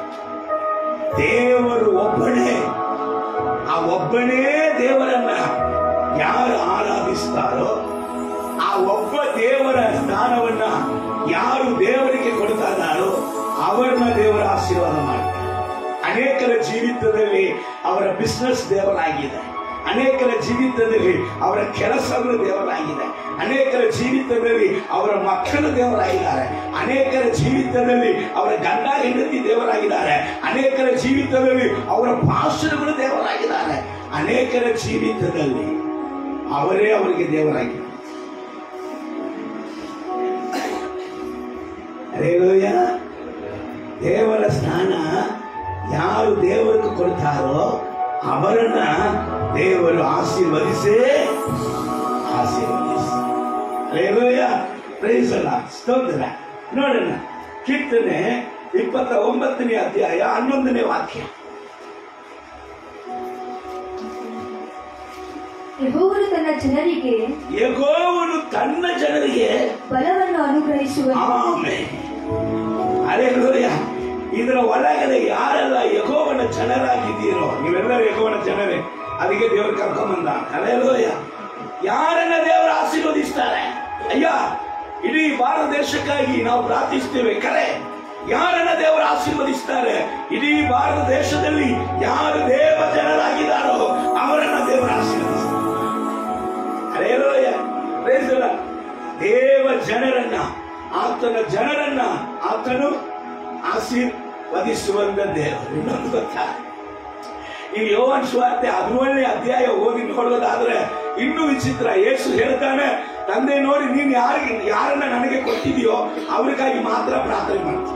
Speaker 2: ದೇವರು ಒಬ್ಬನೇ ಆ ಒಬ್ಬನೇ ದೇವರನ್ನ ಯಾರು ಆರಾಧಿಸ್ತಾರೋ ಆ ಒಬ್ಬ ದೇವರ ಸ್ಥಾನವನ್ನ ಯಾರು ದೇವರಿಗೆ ಕೊಡ್ತಾ ಇದ್ದಾರೋ ಅವರನ್ನ ದೇವರ ಆಶೀರ್ವಾದ ಮಾಡ್ತಾರೆ ಅನೇಕರ ಜೀವಿತದಲ್ಲಿ ಅವರ ಬಿಸ್ನೆಸ್ ದೇವರಾಗಿದೆ ಅನೇಕರ ಜೀವಿತದಲ್ಲಿ ಅವರ ಕೆಲಸಗಳು ದೇವರಾಗಿದೆ ಅನೇಕರ ಜೀವಿತದಲ್ಲಿ ಅವರ ಮಕ್ಕಳು ದೇವರಾಗಿದ್ದಾರೆ ಅನೇಕರ ಜೀವಿತದಲ್ಲಿ ಅವರ ಗಂಡ ಹೆಂಡತಿ ದೇವರಾಗಿದ್ದಾರೆ ಅನೇಕರ ಜೀವಿತದಲ್ಲಿ ಅವರ ಪಾಸ್ಟರ್ಗಳು ದೇವರಾಗಿದ್ದಾರೆ ಅನೇಕರ ಜೀವಿತದಲ್ಲಿ ಅವರೇ ಅವರಿಗೆ ದೇವರಾಗಿದ್ದಾರೆ ಅರೇಲೂಯ ದೇವರ ಸ್ಥಾನ ಯಾರು ದೇವರಿಗೆ ಕೊಡ್ತಾರೋ ಅವರನ್ನ ದೇವರು ಆಶೀರ್ವದಿಸೇ ಆಶೀರ್ವದಿಸಿ ಅರೇಲೂಯ ಪ್ರೈಸಲ್ಲ ಸ್ತೋತ್ರ ನೋಡೋಣ ಕೀರ್ತನೆ ಇಪ್ಪತ್ತ ಒಂಬತ್ತನೇ ಅಧ್ಯಾಯ ಹನ್ನೊಂದನೇ ವಾಕ್ಯ
Speaker 3: ಯಹೋವನು ತನ್ನ ಜನರಿಗೆ
Speaker 2: ಯಗೋವನು ತನ್ನ ಜನರಿಗೆ
Speaker 3: ಬಲವನ್ನು ಅನುಗ್ರಹಿಸುವನು
Speaker 2: ಆಮೇಲೆ ಅಲೆಲೂಯ ಇದರ ಒಳಗಡೆ ಯಾರೆಲ್ಲ ಯಗೋವನ ಜನರಾಗಿದ್ದೀರೋ ನೀವೆಲ್ಲರೂ ಯಗೋವನ ಜನರೇ ಅದಕ್ಕೆ ದೇವರು ಕರ್ಕೊಂಬಂದ ಅಲೆಲೂಯ ಯಾರನ್ನ ದೇವರು ಆಶೀರ್ವದಿಸ್ತಾರೆ ಅಯ್ಯ ಇಡೀ ಭಾರತ ದೇಶಕ್ಕಾಗಿ ನಾವು ಪ್ರಾರ್ಥಿಸ್ತೇವೆ ಕರೆ ಯಾರನ್ನ ದೇವರು ಆಶೀರ್ವದಿಸ್ತಾರೆ ಇಡೀ ಭಾರತ ದೇಶದಲ್ಲಿ ಯಾರು ದೇವ ಜನರಾಗಿದ್ದಾರೋ ಅವರನ್ನ ದೇವರು ಆಶೀರ್ವದಿಸ್ತಾರೆ Hallelujah. Praise the Lord. ದೇವ ಜನರನ್ನ ಆತನ ಜನರನ್ನ ಆತನು ಆಶೀರ್ವದಿಸುವಂತ ದೇವರು ಇನ್ನೊಂದು ಗೊತ್ತಾ ಈ ಯೋವನ್ ಸ್ವಾರ್ತೆ ಹದಿನೇಳನೇ ಅಧ್ಯಾಯ ಹೋಗಿ ನೋಡೋದಾದ್ರೆ ಇನ್ನೂ ವಿಚಿತ್ರ ಯೇಸು ಹೇಳ್ತಾನೆ ತಂದೆ ನೋಡಿ ನೀನ್ ಯಾರಿಗೆ ಯಾರನ್ನ ನನಗೆ ಕೊಟ್ಟಿದೆಯೋ ಅವ್ರಿಗಾಗಿ ಮಾತ್ರ ಪ್ರಾರ್ಥನೆ ಮಾಡ್ತೀನಿ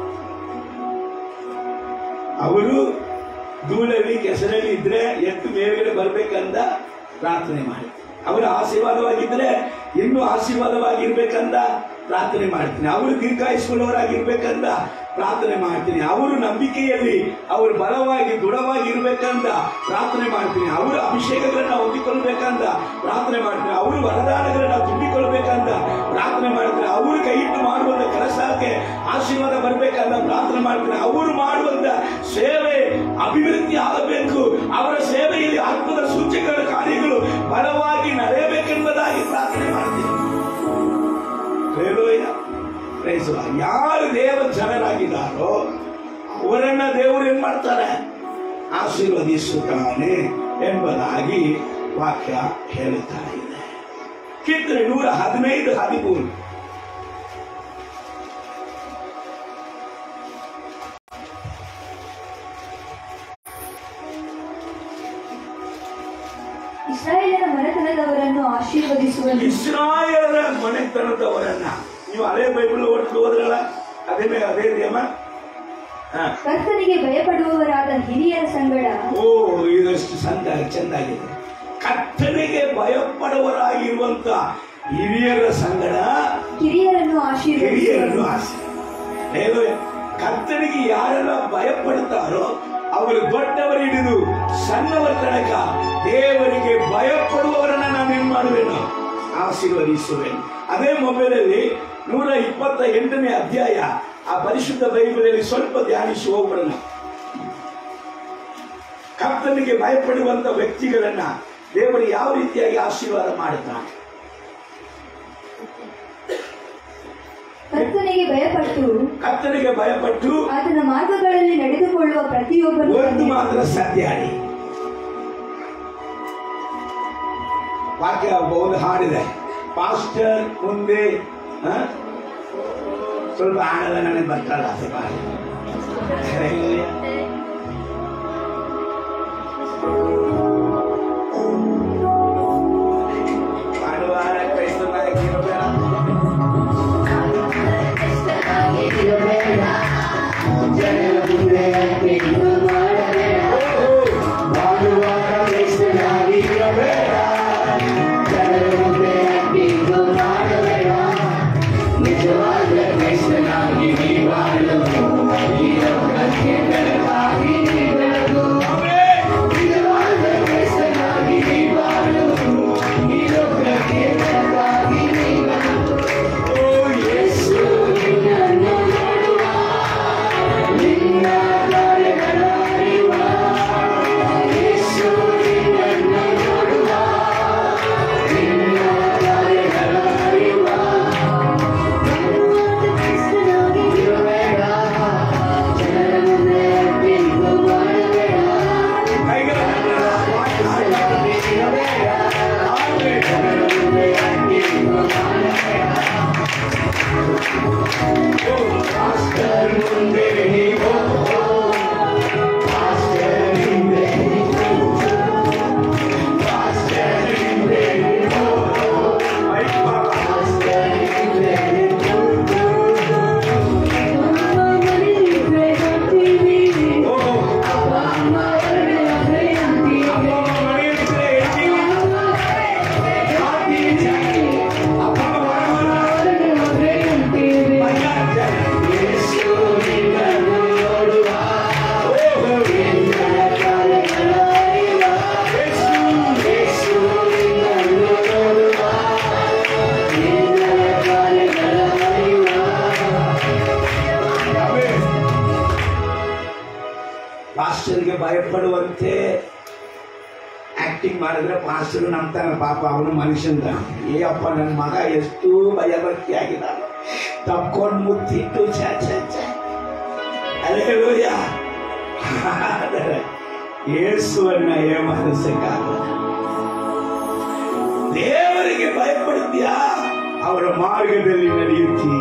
Speaker 2: ಅವರು ಧೂಳಲ್ಲಿ ಕೆಸರಲ್ಲಿ ಇದ್ರೆ ಎತ್ತು ಮೇಲ್ಗಡೆ ಬರ್ಬೇಕಂದ ಪ್ರಾರ್ಥನೆ ಮಾಡಿ ಅವರ ಆಶೀರ್ವಾದವಾಗಿದ್ರೆ ಇನ್ನೂ ಆಶೀರ್ವಾದವಾಗಿರ್ಬೇಕಂದ ಪ್ರಾರ್ಥನೆ ಮಾಡ್ತೀನಿ ಅವರು ದೀರ್ಘಾಯುಷ್ಕೊಳ್ಳೋರಾಗಿರ್ಬೇಕಂದ ಪ್ರಾರ್ಥನೆ ಮಾಡ್ತೀನಿ ಅವರು ನಂಬಿಕೆಯಲ್ಲಿ ಅವರು ಬಲವಾಗಿ ದೃಢವಾಗಿ ಇರ್ಬೇಕಂತ ಪ್ರಾರ್ಥನೆ ಮಾಡ್ತೀನಿ ಅವರು ಅಭಿಷೇಕಗಳನ್ನ ಹೊಂದಿಕೊಳ್ಬೇಕಂತ ಪ್ರಾರ್ಥನೆ ಮಾಡ್ತೀನಿ ಅವರು ವರದಾನಗಳನ್ನ ತುಂಬಿಕೊಳ್ಬೇಕಂತ ಪ್ರಾರ್ಥನೆ ಮಾಡ್ತೀನಿ ಅವರು ಕೈ ಇಟ್ಟು ಮಾಡುವಂತ ಕೆಲಸಕ್ಕೆ ಆಶೀರ್ವಾದ ಬರ್ಬೇಕಂತ ಪ್ರಾರ್ಥನೆ ಮಾಡ್ತೀನಿ ಅವರು ಮಾಡುವಂತ ಸೇವೆ ಅಭಿವೃದ್ಧಿ ಆಗಬೇಕು ಅವರ ಸೇವೆಯಲ್ಲಿ ಅದ್ಭುತ ಸೂಚಕಗಳ ಕಾರ್ಯಗಳು ಬಲವಾಗಿ ನಡೆಯಬೇಕೆಂಬುದಾಗಿ ಪ್ರಾರ್ಥನೆ ಮಾಡ್ತೀನಿ Hallelujah. Praise the Lord. ಯಾರು ದೇವ ಜನರಾಗಿದ್ದಾರೋ ಅವರನ್ನ ದೇವರು ಏನ್ ಮಾಡ್ತಾರೆ ಆಶೀರ್ವದಿಸುತ್ತಾನೆ ಎಂಬುದಾಗಿ ವಾಕ್ಯ ಹೇಳುತ್ತಾ ಇದೆ ಕೀರ್ತನೆ ನೂರ ಹದಿನೈದು ಹದಿಮೂರು
Speaker 3: ಇಸ್ರಾಯೇಲನ ಮನೆತನದವರನ್ನು ಆಶೀರ್ವದಿಸುವನು
Speaker 2: ಇಸ್ರಾಯೇಲರ ಮನೆತನದವರನ್ನ ನೀವು ಹಳೆ ಬೈಬಲ್ ಒಟ್ಟು ಹೋದ್ರಲ್ಲ ಅದೇ ಅದೇ ನಿಯಮ ಹಾ
Speaker 3: ಕರ್ತನಿಗೆ ಭಯಪಡುವವರಾದ ಹಿರಿಯರ ಸಂಗಡ
Speaker 2: ಓ ಇದಷ್ಟು ಚಂದ ಚೆಂದಾಗಿದೆ ಕತ್ತನಿಗೆ ಭಯಪಡುವರಾಗಿರುವಂತ ಹಿರಿಯರ ಸಂಗಡ
Speaker 3: ಕಿರಿಯರನ್ನು
Speaker 2: ಹಿರಿಯರನ್ನು
Speaker 3: ಆಶೀರ್ವದಿಸುವನು
Speaker 2: ಆಸೆ ಹೇ, ಕರ್ತನಿಗೆ ಯಾರೆಲ್ಲ ಭಯಪಡುತ್ತಾರೋ ಅವರು ದೊಡ್ಡವರು ಹಿಡಿದು ಸಣ್ಣವರ ತನಕ ದೇವರಿಗೆ ಭಯಪಡುವವರನ್ನ ನಾನು ಏನ್ ಮಾಡುವೆನು ಆಶೀರ್ವದಿಸುವೆನು ಅದೇ ಮೊಬೈಲಲ್ಲಿ ನೂರ ಇಪ್ಪತ್ತ ಎಂಟನೇ ಅಧ್ಯಾಯ ಆ ಪರಿಶುದ್ಧ ಬೈಬಲಲ್ಲಿ ಸ್ವಲ್ಪ ಧ್ಯಾನಿಸಿ ಹೋಗ್ಬಿಡೋಣ ಕರ್ತನಿಗೆ ಭಯಪಡುವಂತ ವ್ಯಕ್ತಿಗಳನ್ನ ದೇವರು ಯಾವ ರೀತಿಯಾಗಿ ಆಶೀರ್ವಾದ ಮಾಡುತ್ತಾನೆ
Speaker 3: ಕರ್ತನಿಗೆ ಭಯಪಟ್ಟು
Speaker 2: ಕರ್ತನಿಗೆ ಭಯಪಟ್ಟು
Speaker 3: ಆತನ ಮಾರ್ಗಗಳಲ್ಲಿ ನಡೆದುಕೊಳ್ಳುವ ಪ್ರತಿಯೊಬ್ಬರು
Speaker 2: ಒಂದು ಮಾತ್ರ ಸತ್ಯ ಹೇಳಿ ವಾಕ್ಯ ಒಂದು ಹಾಡಿದೆ ಪಾಸ್ಟರ್ ಮುಂದೆ ಹ? ಸ್ವಲ್ಪ ಆಣದ ನನಗೆ ಬರ್ತಲ್ಲ ಸ್ವಲ್ಪ Hallelujah. ಮಾಡುವಾರ ಕ್ರೈಸ್ತನಾಗಿರಬೇಡ.
Speaker 1: ಜನರ ಮುಂದೆ ಅತ್ತಿನ್ನು ಮಾಡಬೇಡ ಭಾನುವಾರ ಕ್ರೈಸ್ತನಾಗಿ ಇರಬೇಡ ಜನರ ಮುಂದೆ ಅತ್ತಿನ್ನು ಮಾಡಬೇಡ ನಿಜವಾದ ಕ್ರೈಸ್ತನಾಗಿ ನೀ ಬಾಳು ಈ ಲೋಕಕ್ಕೆ ಬೆಳಕಾಗಿ ನೀ ಬೆಳಗು ನಿಜವಾದ ಕ್ರೈಸ್ತನಾಗಿ ನೀ ಬಾಳು ಈ ಲೋಕಕ್ಕೆ ಬೆಳಕಾಗಿ ನೀ ಬೆಳಗು ಓ ಯೇಸು ನಿನ್ನನ್ನು ನೋಡುವ ನಿನ್ನ ಕಾರ್ಯಗಳ ಅರಿವ ಯೇಸು ನಿನ್ನನ್ನು ನೋಡುವ ನಿನ್ನ ಕಾರ್ಯಗಳ ಅರಿವ ಇರಬೇಡ ಜನರ ಮುಂದೆ ಅಡ್ಡಿಗೂ ಮಾಡಬೇಡ
Speaker 2: ಕೈಗಳ ಮೇಲೆ
Speaker 1: ಇರಬೇಡ ಜನರ ಮುಂದೆ ಅಡ್ಡಿಗೂ ಮಾಡಬೇಡ ಪಾಸ್ಟರ್ ಮುಂದೆ ನೀವು ಪಾಸ್ಟರ್ ಹಿಂದೆ ನೀವು ಪಾಸ್ಟರ್ ಹಿಂದೆ ನೀವು ಪಾಸ್ಟರ್ ಹಿಂದೆ ನೀವು ಅಪ್ಪ ಅಮ್ಮ ಒಳ್ಳೆ ಅಂತೀವಿ ಅಪ್ಪ ಅಮ್ಮ ಒಳ್ಳೆ ಅಂತೀವಿ ಯೇಸು ನಿನ್ನನ್ನು ನೋಡುವ ನಿನ್ನ ಕಾರ್ಯಗಳ ಅರಿವ ಯೇಸು ನಿನ್ನನ್ನು ನೋಡುವ ನಿನ್ನ ಕಾರ್ಯಗಳ ಅರಿವ
Speaker 2: ಪಾಸ್ಟರ್ಗೆ ಭಯಪಡುವಂತೆ ಆಕ್ಟಿಂಗ್ ಮಾಡಿದ್ರೆ ಪಾಸ್ಟರ್ ನಂಬ್ತಾನೆ ಪಾಪ ಅವನು ಮನುಷ್ಯಂತ ಏ ಅಪ್ಪ ನನ್ನ ಮಗ ಎಷ್ಟು ಭಯಭಕ್ತಿ ಆಗಿದ್ದಾನೆ ತಪ್ಕೊಂಡು ಮುತ್ತಿಟ್ಟು ಛ ಛ ಛ ಅಲ್ಲೇಲೂಯ ಆದರೆ ಯೇಸುವನ್ನ ಏಮಾರಿಸಕ್ಕಾಗಲ್ಲ ದೇವರಿಗೆ ಭಯಪಡುತ್ತೀಯಾ ಅವರ ಮಾರ್ಗದಲ್ಲಿ ನಡೆಯುತ್ತೀ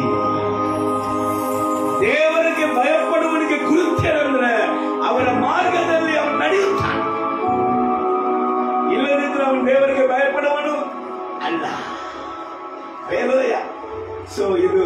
Speaker 2: ದೇವರಿಗೆ ಭಯಪಡುವನಿಗೆ ಕೃತ್ಯರಂದ್ರೆ ಅವರ ಮಾರ್ಗದಲ್ಲಿ ಅವನು ನಡೆಯುತ್ತಾನೆ ಇಲ್ಲದಿದ್ರೆ ಅವನು ದೇವರಿಗೆ ಭಯಪಡುವನು ಅಲ್ಲ ಬೇಲೋಯ ಸೊ ಇದು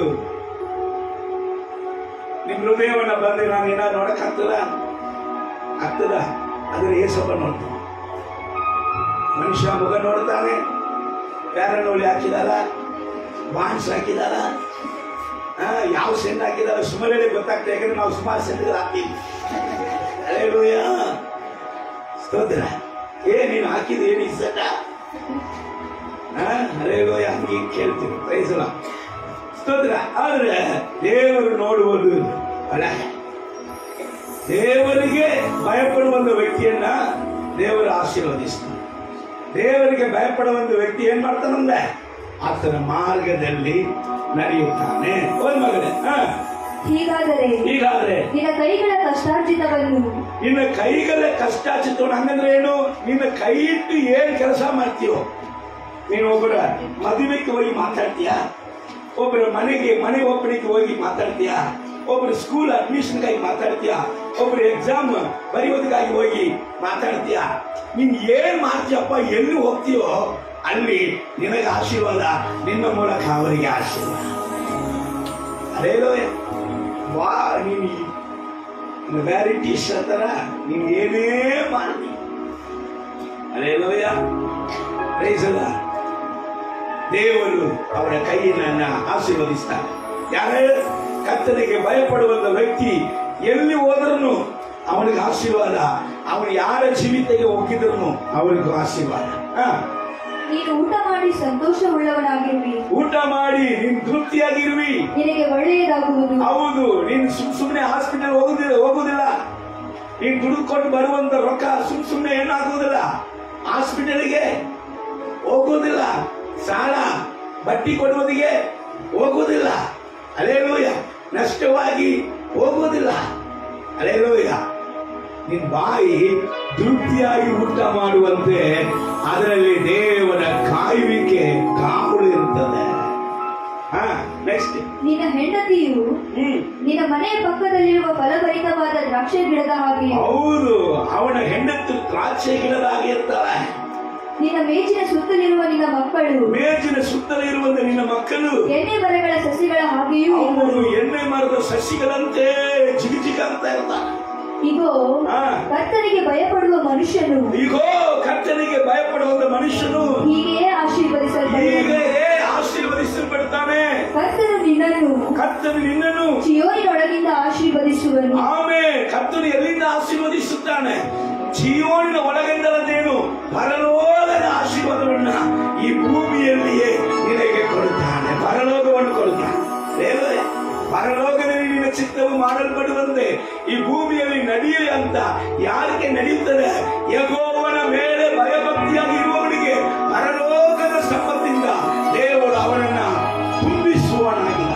Speaker 2: ನಿಮ್ ಹೃದಯವನ್ನ ಬಂದ್ರೆ ನಾನು ಏನಾದ್ರು ನೋಡಕ್ ಆಗ್ತದ ಆಗ್ತದ ಆದ್ರೆ ಏಸಪ್ಪ ನೋಡ್ತಾನೆ ಮನುಷ್ಯ ಮುಖ ನೋಡ್ತಾನೆ ಪ್ಯಾರನೋಲಿ ಹಾಕಿದಾರ ಬಾಂಡ್ಸ್ ಹಾಕಿದಾರ ಆ, ಯಾವ ಸೆಂಟ್ ಹಾಕಿದಾರ ಸುಮಾರು ಗೊತ್ತಾಗ್ತದೆ ಯಾಕಂದ್ರೆ ನಾವು ಸುಮಾರು ಸೆಂಟ್ಗಳು ಹಾಕ್ತೀವಿ ಅಲ್ಲೇಲೂಯ ಸ್ತೋತ್ರ ಏ ನೀನು ಹಾಕಿದ ಏನು ಈ ಸೆಂಟ ಅಲ್ಲೇಲೂಯ ಹಂಗೆ ಕೇಳ್ತೀವಿ ಪ್ರೈಸಲ ಸ್ತೋತ್ರ ಆದ್ರೆ ದೇವರು ನೋಡುವುದು ಅಲ್ಲ ದೇವರಿಗೆ ಭಯಪಡುವಂತ ವ್ಯಕ್ತಿಯನ್ನ ದೇವರು ಆಶೀರ್ವದಿಸ್ತಾನೆ ದೇವರಿಗೆ ಭಯಪಡುವಂತ ವ್ಯಕ್ತಿ ಏನ್ ಮಾಡ್ತಾನಂದ್ರೆ ಆತನ ಮಾರ್ಗದಲ್ಲಿ ನಡೆಯುತ್ತಾನೆ ಒಂದ್ ಮಗನೇ ಹ
Speaker 3: ಹೀಗಾದರೆ
Speaker 2: ಹೀಗಾದ್ರೆ
Speaker 3: ನಿನ್ನ ಕೈಗಳ ಕಷ್ಟಾರ್ಜಿತವನ್ನು
Speaker 2: ನಿನ್ನ ಕೈಗಳ ಕಷ್ಟ ಚಿತ್ತವನ್ನ ಹಂಗಂದ್ರೆ ಏನು ನಿನ್ನ ಕೈ ಇಟ್ಟು ಏನ್ ಕೆಲಸ ಮಾಡ್ತೀಯೋ ನೀನು ಒಬ್ಬರ ಮದುವೆಗೆ ಹೋಗಿ ಮಾತಾಡ್ತೀಯಾ ಒಬ್ಬರ ಮನೆಗೆ ಮನೆ ಒಬ್ಬನಿಗೆ ಹೋಗಿ ಮಾತಾಡ್ತೀಯಾ ಒಬ್ಬರ ಸ್ಕೂಲ್ ಅಡ್ಮಿಷನ್ಗಾಗಿ ಮಾತಾಡ್ತೀಯಾ ಒಬ್ರು ಎಕ್ಸಾಮ್ ಬರೆಯೋದಕ್ಕಾಗಿ ಹೋಗಿ ಮಾತಾಡ್ತೀಯ ನೀನ್ ಏನ್ ಮಾಡ್ತೀಯಪ್ಪ ಎಲ್ಲಿ ಹೋಗ್ತೀಯೋ ಅಲ್ಲಿ ನಿನಗೆ ಆಶೀರ್ವಾದ ನಿನ್ನ ಮೂಲಕ ಅವರಿಗೆ ಆಶೀರ್ವಾದ ಅದೇಲೋ ವಾ ನೀನು ವ್ಯಾರಿಟಿ ತರ ನೀನ್ ಏನೇ ಮಾಡಿ ಅದೇಲೋಯ ಪ್ರೈಸಲ್ಲ ದೇವರು ಅವರ ಕೈಯನ್ನ ಆಶೀರ್ವದಿಸ್ತಾರೆ ಯಾರೇ ಕತ್ತನೆಗೆ ಭಯಪಡುವಂತ ವ್ಯಕ್ತಿ ಎಲ್ಲಿ ಹೋದ್ರೂ ಅವನಿಗೆ ಆಶೀರ್ವಾದ ಅವನು ಯಾರ ಜೀವಿತಕ್ಕೆ ಹೋಗಿದ್ರು ಅವನಿಗೂ ಆಶೀರ್ವಾದ ಹ.
Speaker 3: ನೀನು ಊಟ ಮಾಡಿ ಸಂತೋಷವುಳ್ಳವನಾಗಿರುವಿ
Speaker 2: ಊಟ ಮಾಡಿ ನೀನ್ ತೃಪ್ತಿಯಾಗಿರುವಿ
Speaker 3: ನಿನಗೆ ಒಳ್ಳೆಯದಾಗುವುದು
Speaker 2: ಹೌದು ನೀನ್ ಸುಮ್ ಸುಮ್ನೆ ಹಾಸ್ಪಿಟಲ್ ಹೋಗುದಿಲ್ಲ ಹೋಗುದಿಲ್ಲ ನೀನ್ ದುಡ್ಕೊಂಡು ಬರುವಂತ ರೊಕ್ಕ ಸುಮ್ ಸುಮ್ನೆ ಏನಾಗುವುದಿಲ್ಲ ಹಾಸ್ಪಿಟಲ್ಗೆ ಹೋಗುವುದಿಲ್ಲ ಸಾಲ ಬಟ್ಟಿ ಕೊಡುವುದಿಗೆ ಹೋಗುವುದಿಲ್ಲ ಅಲೇಲೂಯ ನಷ್ಟವಾಗಿ ಹೋಗುವುದಿಲ್ಲ ಅಲೇಲೂಯ ನಿನ್ ಬಾಯಿ ತೃಪ್ತಿಯಾಗಿ ಊಟ ಮಾಡುವಂತೆ ಅದರಲ್ಲಿ ದೇವರ ಕಾಯುವಿಕೆ ಕಾವಲು ಇರುತ್ತದೆ ಹಾ ನೆಕ್ಸ್ಟ್
Speaker 3: ನಿನ್ನ ಹೆಂಡತಿಯು
Speaker 2: ಹ್ಮ್
Speaker 3: ನಿನ್ನ ಮನೆಯ ಪಕ್ಕದಲ್ಲಿರುವ ಫಲಭರಿತವಾದ ದ್ರಾಕ್ಷಿ ಗಿಡದ ಹಾಗೆ
Speaker 2: ಹೌದು ಅವನ ಹೆಂಡತ್ತು ದ್ರಾಕ್ಷಿ ಗಿಡದಾಗಿ ಇರ್ತಾಳೆ
Speaker 3: ನಿನ್ನ ಮೇಜಿನ ಸುತ್ತಲಿರುವ ನಿನ್ನ ಮಕ್ಕಳು
Speaker 2: ಮೇಜಿನ ಸುತ್ತಲೇ ಇರುವಂತ ನಿನ್ನ ಮಕ್ಕಳು
Speaker 3: ಎಣ್ಣೆ ಮರಗಳ ಸಸಿಗಳ ಹಾಗೆಯೂ
Speaker 2: ಅವರು
Speaker 3: ಇರುವರು.
Speaker 2: ಎಣ್ಣೆ ಮರದ ಸಸಿಗಳಂತೆ ಜಿಗಿಜಿಗ ಅಂತ ಇರ್ತಾರೆ
Speaker 3: ಇಗೋ
Speaker 2: ಹಾ.
Speaker 3: ಕರ್ತನಿಗೆ ಭಯಪಡುವ ಮನುಷ್ಯನು
Speaker 2: ಈಗೋ ಕರ್ತನಿಗೆ ಭಯಪಡುವಂತ ಮನುಷ್ಯನು
Speaker 3: ಹೀಗೆಯೇ ಆಶೀರ್ವದಿಸಲ್ಪಡುವನು
Speaker 2: ಹೀಗೆ ಆಶೀರ್ವದಿಸಲ್ಪಡ್ತಾನೆ
Speaker 3: ಕರ್ತನು ನಿನ್ನನ್ನು
Speaker 2: ಕರ್ತನು ನಿನ್ನನ್ನು
Speaker 3: ಚಿಯೋನಿನೊಳಗಿಂದ ಆಶೀರ್ವದಿಸುವನು
Speaker 2: ಆಮೇ ಕರ್ತನು ಎಲ್ಲಿಂದ ಆಶೀರ್ವದಿಸುತ್ತಾನೆ ಜೀವನಿನ ಒಳಗೆಂದರದೇನು ಪರಲೋಕದ ಆಶೀರ್ವಾದವನ್ನ ಈ ಭೂಮಿಯಲ್ಲಿಯೇ ನಿನಗೆ ಕೊಡುತ್ತಾನೆ ಪರಲೋಕವನ್ನು ಕೊಡುತ್ತಾನೆ ದೇವರೇ ಪರಲೋಕದಲ್ಲಿ ನಿನ್ನ ಚಿತ್ತವು ಮಾಡಲ್ಪಡುವಂತೆ ಈ ಭೂಮಿಯಲ್ಲಿ ನಡೆಯಲಿ ಅಂತ ಯಾರಿಗೆ ನಡೆಯುತ್ತದೆ ಯಗೋವನ ಮೇಲೆ ಭಯಭಕ್ತಿಯಾಗಿ ಇರುವವನಿಗೆ ಪರಲೋಕದ ಸಂಪತ್ತಿಂದ ದೇವರು ಅವನನ್ನ ತುಂಬಿಸುವನಾಗಿಲ್ಲ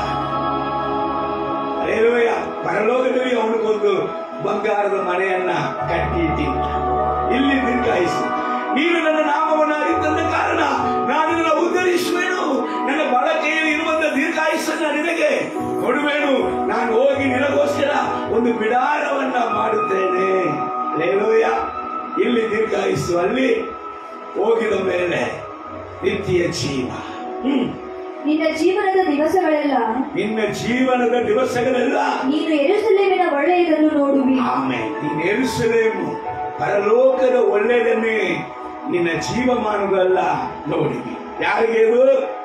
Speaker 2: ಅರೇಲೋಯ ಪರಲೋಕದಲ್ಲಿ ಅವನಿಗೊಂದು ಬಂಗಾರದ ಮನೆಯನ್ನ ಕಟ್ಟಿ ಇಟ್ಟಿದ್ದ ಇಲ್ಲಿ ದೀರ್ಘಾಯಿಸು ನೀನು ನನ್ನ ನಾಮವನ್ನು ಅರಿತಂದ ಕಾರಣ ನಾನು ನಿನ್ನ ಉದ್ಧರಿಸುವೆನು ನನ್ನ ಬಳಕೆಯಲ್ಲಿ ಇರುವಂತ ದೀರ್ಘಾಯುಷನ್ನ ನಿನಗೆ ಕೊಡುವೆನು ನಾನು ಹೋಗಿ ನಿನಗೋಸ್ಕರ ಒಂದು ಬಿಡಾರವನ್ನ ಮಾಡುತ್ತೇನೆ ಲೇಲೋಯ ಇಲ್ಲಿ ದೀರ್ಘಾಯುಸ್ಸು ಅಲ್ಲಿ ಹೋಗಿದ ಮೇಲೆ ನಿತ್ಯ ಜೀವ ಹ್ಮ್
Speaker 3: ನಿನ್ನ ಜೀವನದ ದಿವಸಗಳೆಲ್ಲ
Speaker 2: ನಿನ್ನ ಜೀವನದ ದಿವಸಗಳೆಲ್ಲ
Speaker 3: ನೀನು ಎರುಸಲೇಮಿನ ಒಳ್ಳೆಯದನ್ನು ನೋಡುವಿ
Speaker 2: ಆಮೇಲೆ ನೀನು ಎರುಸಲೇಮು ಪರಲೋಕದ ಒಳ್ಳೆಯದನ್ನೇ ನಿನ್ನ ಜೀವಮಾನಗಳೆಲ್ಲ ನೋಡಿವಿ ಯಾರಿಗೆ ಇದು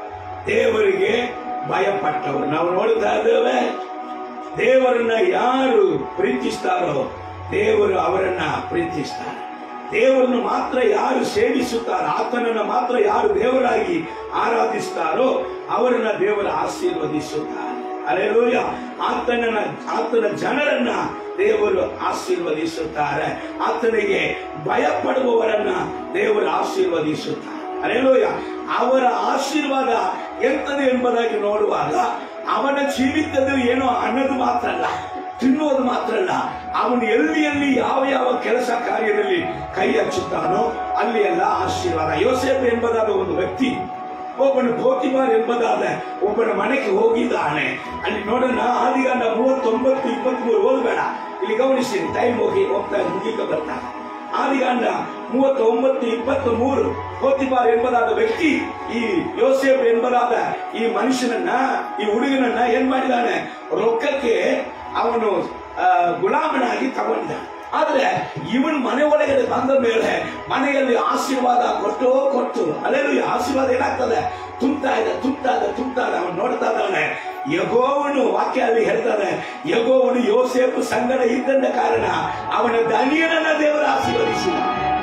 Speaker 2: ದೇವರಿಗೆ ಭಯಪಟ್ಟವರು ನಾವು ನೋಡ್ತಾ ಇದ್ದೇವೆ ದೇವರನ್ನ ಯಾರು ಪ್ರೀತಿಸ್ತಾರೋ ದೇವರು ಅವರನ್ನ ಪ್ರೀತಿಸ್ತಾರೆ ದೇವರನ್ನು ಮಾತ್ರ ಯಾರು ಸೇವಿಸುತ್ತಾರೋ ಆತನನ್ನ ಮಾತ್ರ ಯಾರು ದೇವರಾಗಿ ಆರಾಧಿಸ್ತಾರೋ ಅವರನ್ನ ದೇವರ ಆಶೀರ್ವದಿಸುತ್ತಾರೆ ಅಲೆಲೂಯ ಆತನ ಆತನ ಜನರನ್ನ ದೇವರು ಆಶೀರ್ವದಿಸುತ್ತಾರೆ ಆತನಿಗೆ ಭಯಪಡುವವರನ್ನ ದೇವರು ಆಶೀರ್ವದಿಸುತ್ತಾರೆ ಅಲೆಲೂಯ ಅವರ ಆಶೀರ್ವಾದ ಎಂತದು ಎಂಬುದಾಗಿ ನೋಡುವಾಗ ಅವನ ಜೀವಿತದಲ್ಲಿ ಏನೋ ಅನ್ನೋದು ಮಾತ್ರ ಅಲ್ಲ ತಿನ್ನುವುದು ಮಾತ್ರ ಅಲ್ಲ ಅವನು ಎಲ್ಲಿ ಎಲ್ಲಿ ಯಾವ ಯಾವ ಕೆಲಸ ಕಾರ್ಯದಲ್ಲಿ ಕೈ ಹಚ್ಚುತ್ತಾನೋ ಅಲ್ಲಿ ಎಲ್ಲ ಆಶೀರ್ವಾದ ಯೋಸೇಫ್ ಎಂಬುದಾದ ಒಂದು ವ್ಯಕ್ತಿ ಒಬ್ಬನ ಪೋತಿಮಾರ್ ಎಂಬುದಾದ ಒಬ್ಬನ ಮನೆಗೆ ಹೋಗಿದ್ದಾನೆ ಅಲ್ಲಿ ನೋಡೋಣ ಆದಿಗಾಂಡ ಮೂವತ್ತೊಂಬತ್ತು ಇಪ್ಪತ್ಮೂರು ಓದಬೇಡ ಇಲ್ಲಿ ಗಮನಿಸಿ ಟೈಮ್ ಹೋಗಿ ಹೋಗ್ತಾ ಮುಗಿಕ ಬರ್ತಾನೆ ಆದಿಗಾಂಡ ಮೂವತ್ತೊಂಬತ್ತು ಇಪ್ಪತ್ತ ಮೂರು ಪೋತಿಮಾರ್ ಎಂಬುದಾದ ವ್ಯಕ್ತಿ ಈ ಯೋಸೇಫ್ ಎಂಬುದಾದ ಈ ಮನುಷ್ಯನನ್ನ ಈ ಹುಡುಗನನ್ನ ಏನ್ ಮಾಡಿದಾನೆ ರೊಕ್ಕಕ್ಕೆ ಅವನು ಆ, ಗುಲಾಮನಾಗಿ ತಗೊಂಡ ಆದ್ರೆ ಇವನ್ ಮನೆ ಒಳಗಡೆ ಬಂದ ಮೇಲೆ ಮನೆಯಲ್ಲಿ ಆಶೀರ್ವಾದ ಕೊಟ್ಟು ಕೊಟ್ಟು ಅಲ್ಲೇನು ಆಶೀರ್ವಾದ ಏನಾಗ್ತದೆ ತುಂಬ್ತಾ ಇದೆ ತುಂಬ್ತಾ ಇದೆ ತುಂಬ್ತಾ ಇದೆ ಅವನು ನೋಡ್ತಾ ಇದ್ದಾನೆ ಯಗೋವನು ವಾಕ್ಯ ಅಲ್ಲಿ ಹೇಳ್ತಾನೆ ಯಗೋವನು ಯೋಸೇಫು ಸಂಗಡ ಇದ್ದಂದ ಕಾರಣ ಅವನ ದನಿಯನನ್ನ ದೇವರ ಆಶೀರ್ವದಿಸಿದ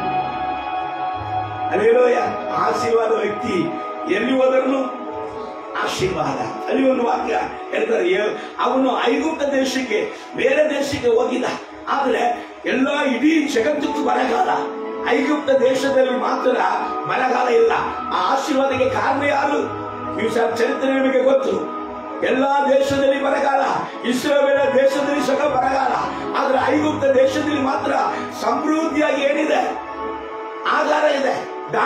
Speaker 2: ಅಲ್ಲೇಲೋಯ ಆಶೀರ್ವಾದ ವ್ಯಕ್ತಿ ಎಲ್ಲಿ ಹೋದರ್ನು ಆಶೀರ್ವಾದ ಅಲ್ಲಿ ಒಂದು ವಾಕ್ಯ ಹೇಳ್ತಾರೆ ಏ- ಅವನು ಐಗುಪ್ತ ದೇಶಕ್ಕೆ ಬೇರೆ ದೇಶಕ್ಕೆ ಹೋಗಿದ್ದ ಆದ್ರೆ ಎಲ್ಲ ಇಡೀ ಜಗತ್ತಕ್ಕೂ ಬರಗಾಲ ಐಗುಪ್ತ ದೇಶದಲ್ಲಿ ಮಾತ್ರ ಬರಗಾಲ ಇಲ್ಲ ಆ ಆಶೀರ್ವಾದಕ್ಕೆ ಕಾರಣ ಯಾರು ನೀವು ಸಹ ಚರಿತ್ರೆ ನಿಮಗೆ ಗೊತ್ತು ಎಲ್ಲಾ ದೇಶದಲ್ಲಿ ಬರಗಾಲ ಇಸ್ರೇಲ್ ದೇಶದಲ್ಲಿ ಸಹ ಬರಗಾಲ ಆದ್ರೆ ಐಗುಪ್ತ ದೇಶದಲ್ಲಿ ಮಾತ್ರ ಸಮೃದ್ಧಿಯಾಗಿ ಏನಿದೆ ಆಧಾರ ಇದೆ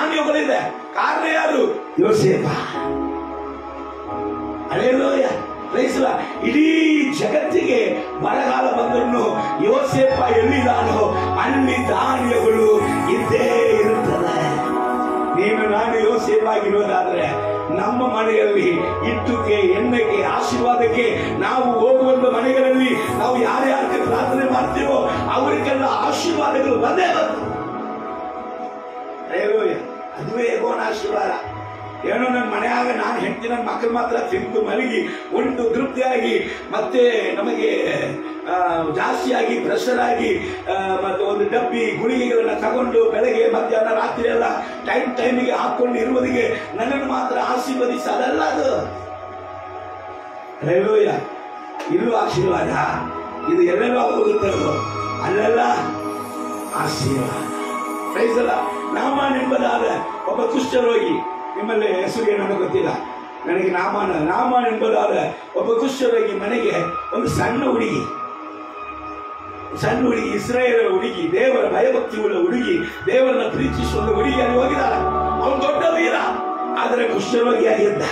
Speaker 2: ಧಾನ್ಯಗಳಿದೆ ಕಾರಣ ಯಾರು ಯೋಸೇಫ ಅಲ್ಲೇಲೂಯ ಪ್ರೈಸಲ ಇಡೀ ಜಗತ್ತಿಗೆ ಬರಗಾಲ ಬಂದನ್ನು ಯೋಸೇಪ ಎಲ್ಲಿದಾನೋ ಅಲ್ಲಿ ಧಾನ್ಯಗಳು ಇದ್ದೇ ಇರುತ್ತದೆ ನೀನು ನಾನು ಯೋಸೇಪ ಆಗಿರೋದಾದ್ರೆ ನಮ್ಮ ಮನೆಯಲ್ಲಿ ಇಟ್ಟುಗೆ ಎಣ್ಣೆಗೆ ಆಶೀರ್ವಾದಕ್ಕೆ ನಾವು ಹೋಗುವಂತ ಮನೆಗಳಲ್ಲಿ ನಾವು ಯಾರ್ಯಾರಿಗೆ ಪ್ರಾರ್ಥನೆ ಮಾಡ್ತೀವೋ ಅವರಿಗೆಲ್ಲ ಆಶೀರ್ವಾದಗಳು ಬಂದೇ ಬರ್ತದೆ ಹಲ್ಲೆಲೂಯ. ಅದುವೇ ಯೆಹೋವನ ಆಶೀರ್ವಾದ ಏನೋ ನನ್ನ ಮನೆಯಾಗ ನಾನು ಹೆಂಡತಿ ನನ್ನ ಮಕ್ಕಳು ಮಾತ್ರ ತಿಂದು ಮಲಗಿ ಉಂಟು ತೃಪ್ತಿಯಾಗಿ ಮತ್ತೆ ನಮಗೆ ಆ, ಜಾಸ್ತಿಯಾಗಿ ಪ್ರೆಷರ್ ಆಗಿ ಆ, ಮತ್ತೆ ಒಂದು ಡಬ್ಬಿ ಗುಳಿಗೆಗಳನ್ನ ತಗೊಂಡು ಬೆಳಗ್ಗೆ ಮಧ್ಯಾಹ್ನ ರಾತ್ರಿ ಎಲ್ಲ ಟೈಮ್ ಟೈಮಿಗೆ ಹಾಕೊಂಡು ಇರುವುದಕ್ಕೆ ನನ್ನನ್ನು ಮಾತ್ರ ಆಶೀರ್ವದಿಸ ಅದಲ್ಲ ಅದು ಹಲ್ಲೆಲೂಯ. ಇಲ್ಲೂ ಆಶೀರ್ವಾದ ಇದು ಎಲ್ಲೆಲ್ಲೋ ಹೋಗುತ್ತದೋ ಅಲ್ಲೆಲ್ಲ ಆಶೀರ್ವಾದ Praise the Lord. ನಾಮಾನ್ ಎಂಬುದಾದ ಒಬ್ಬ ಕುಷ್ಠರೋಗಿ ನಿಮ್ಮಲ್ಲಿ ಹೆಸರು ಏನೋ ಗೊತ್ತಿಲ್ಲ ನನಗೆ ನಾಮಾನ ನಾಮಾನ್ ಎಂಬುದಾದ ಒಬ್ಬ ಕುಷ್ಠರೋಗಿ ಮನೆಗೆ ಒಂದು ಸಣ್ಣ ಹುಡುಗಿ ಸಣ್ಣ ಹುಡುಗಿ ಇಸ್ರಾಯೇಲ್ ಹುಡುಗಿ ದೇವರ ಭಯಭಕ್ತಿ ಉಳ್ಳ ಹುಡುಗಿ ದೇವರನ್ನ ಪ್ರೀತಿಸುವ ಹುಡುಗಿ ಅಲ್ಲಿ ಹೋಗಿದ್ದಾಳೆ ಅವನು ದೊಡ್ಡ ವೀರ ಆದರೆ ಕುಷ್ಠರೋಗಿಯಾಗಿದ್ದ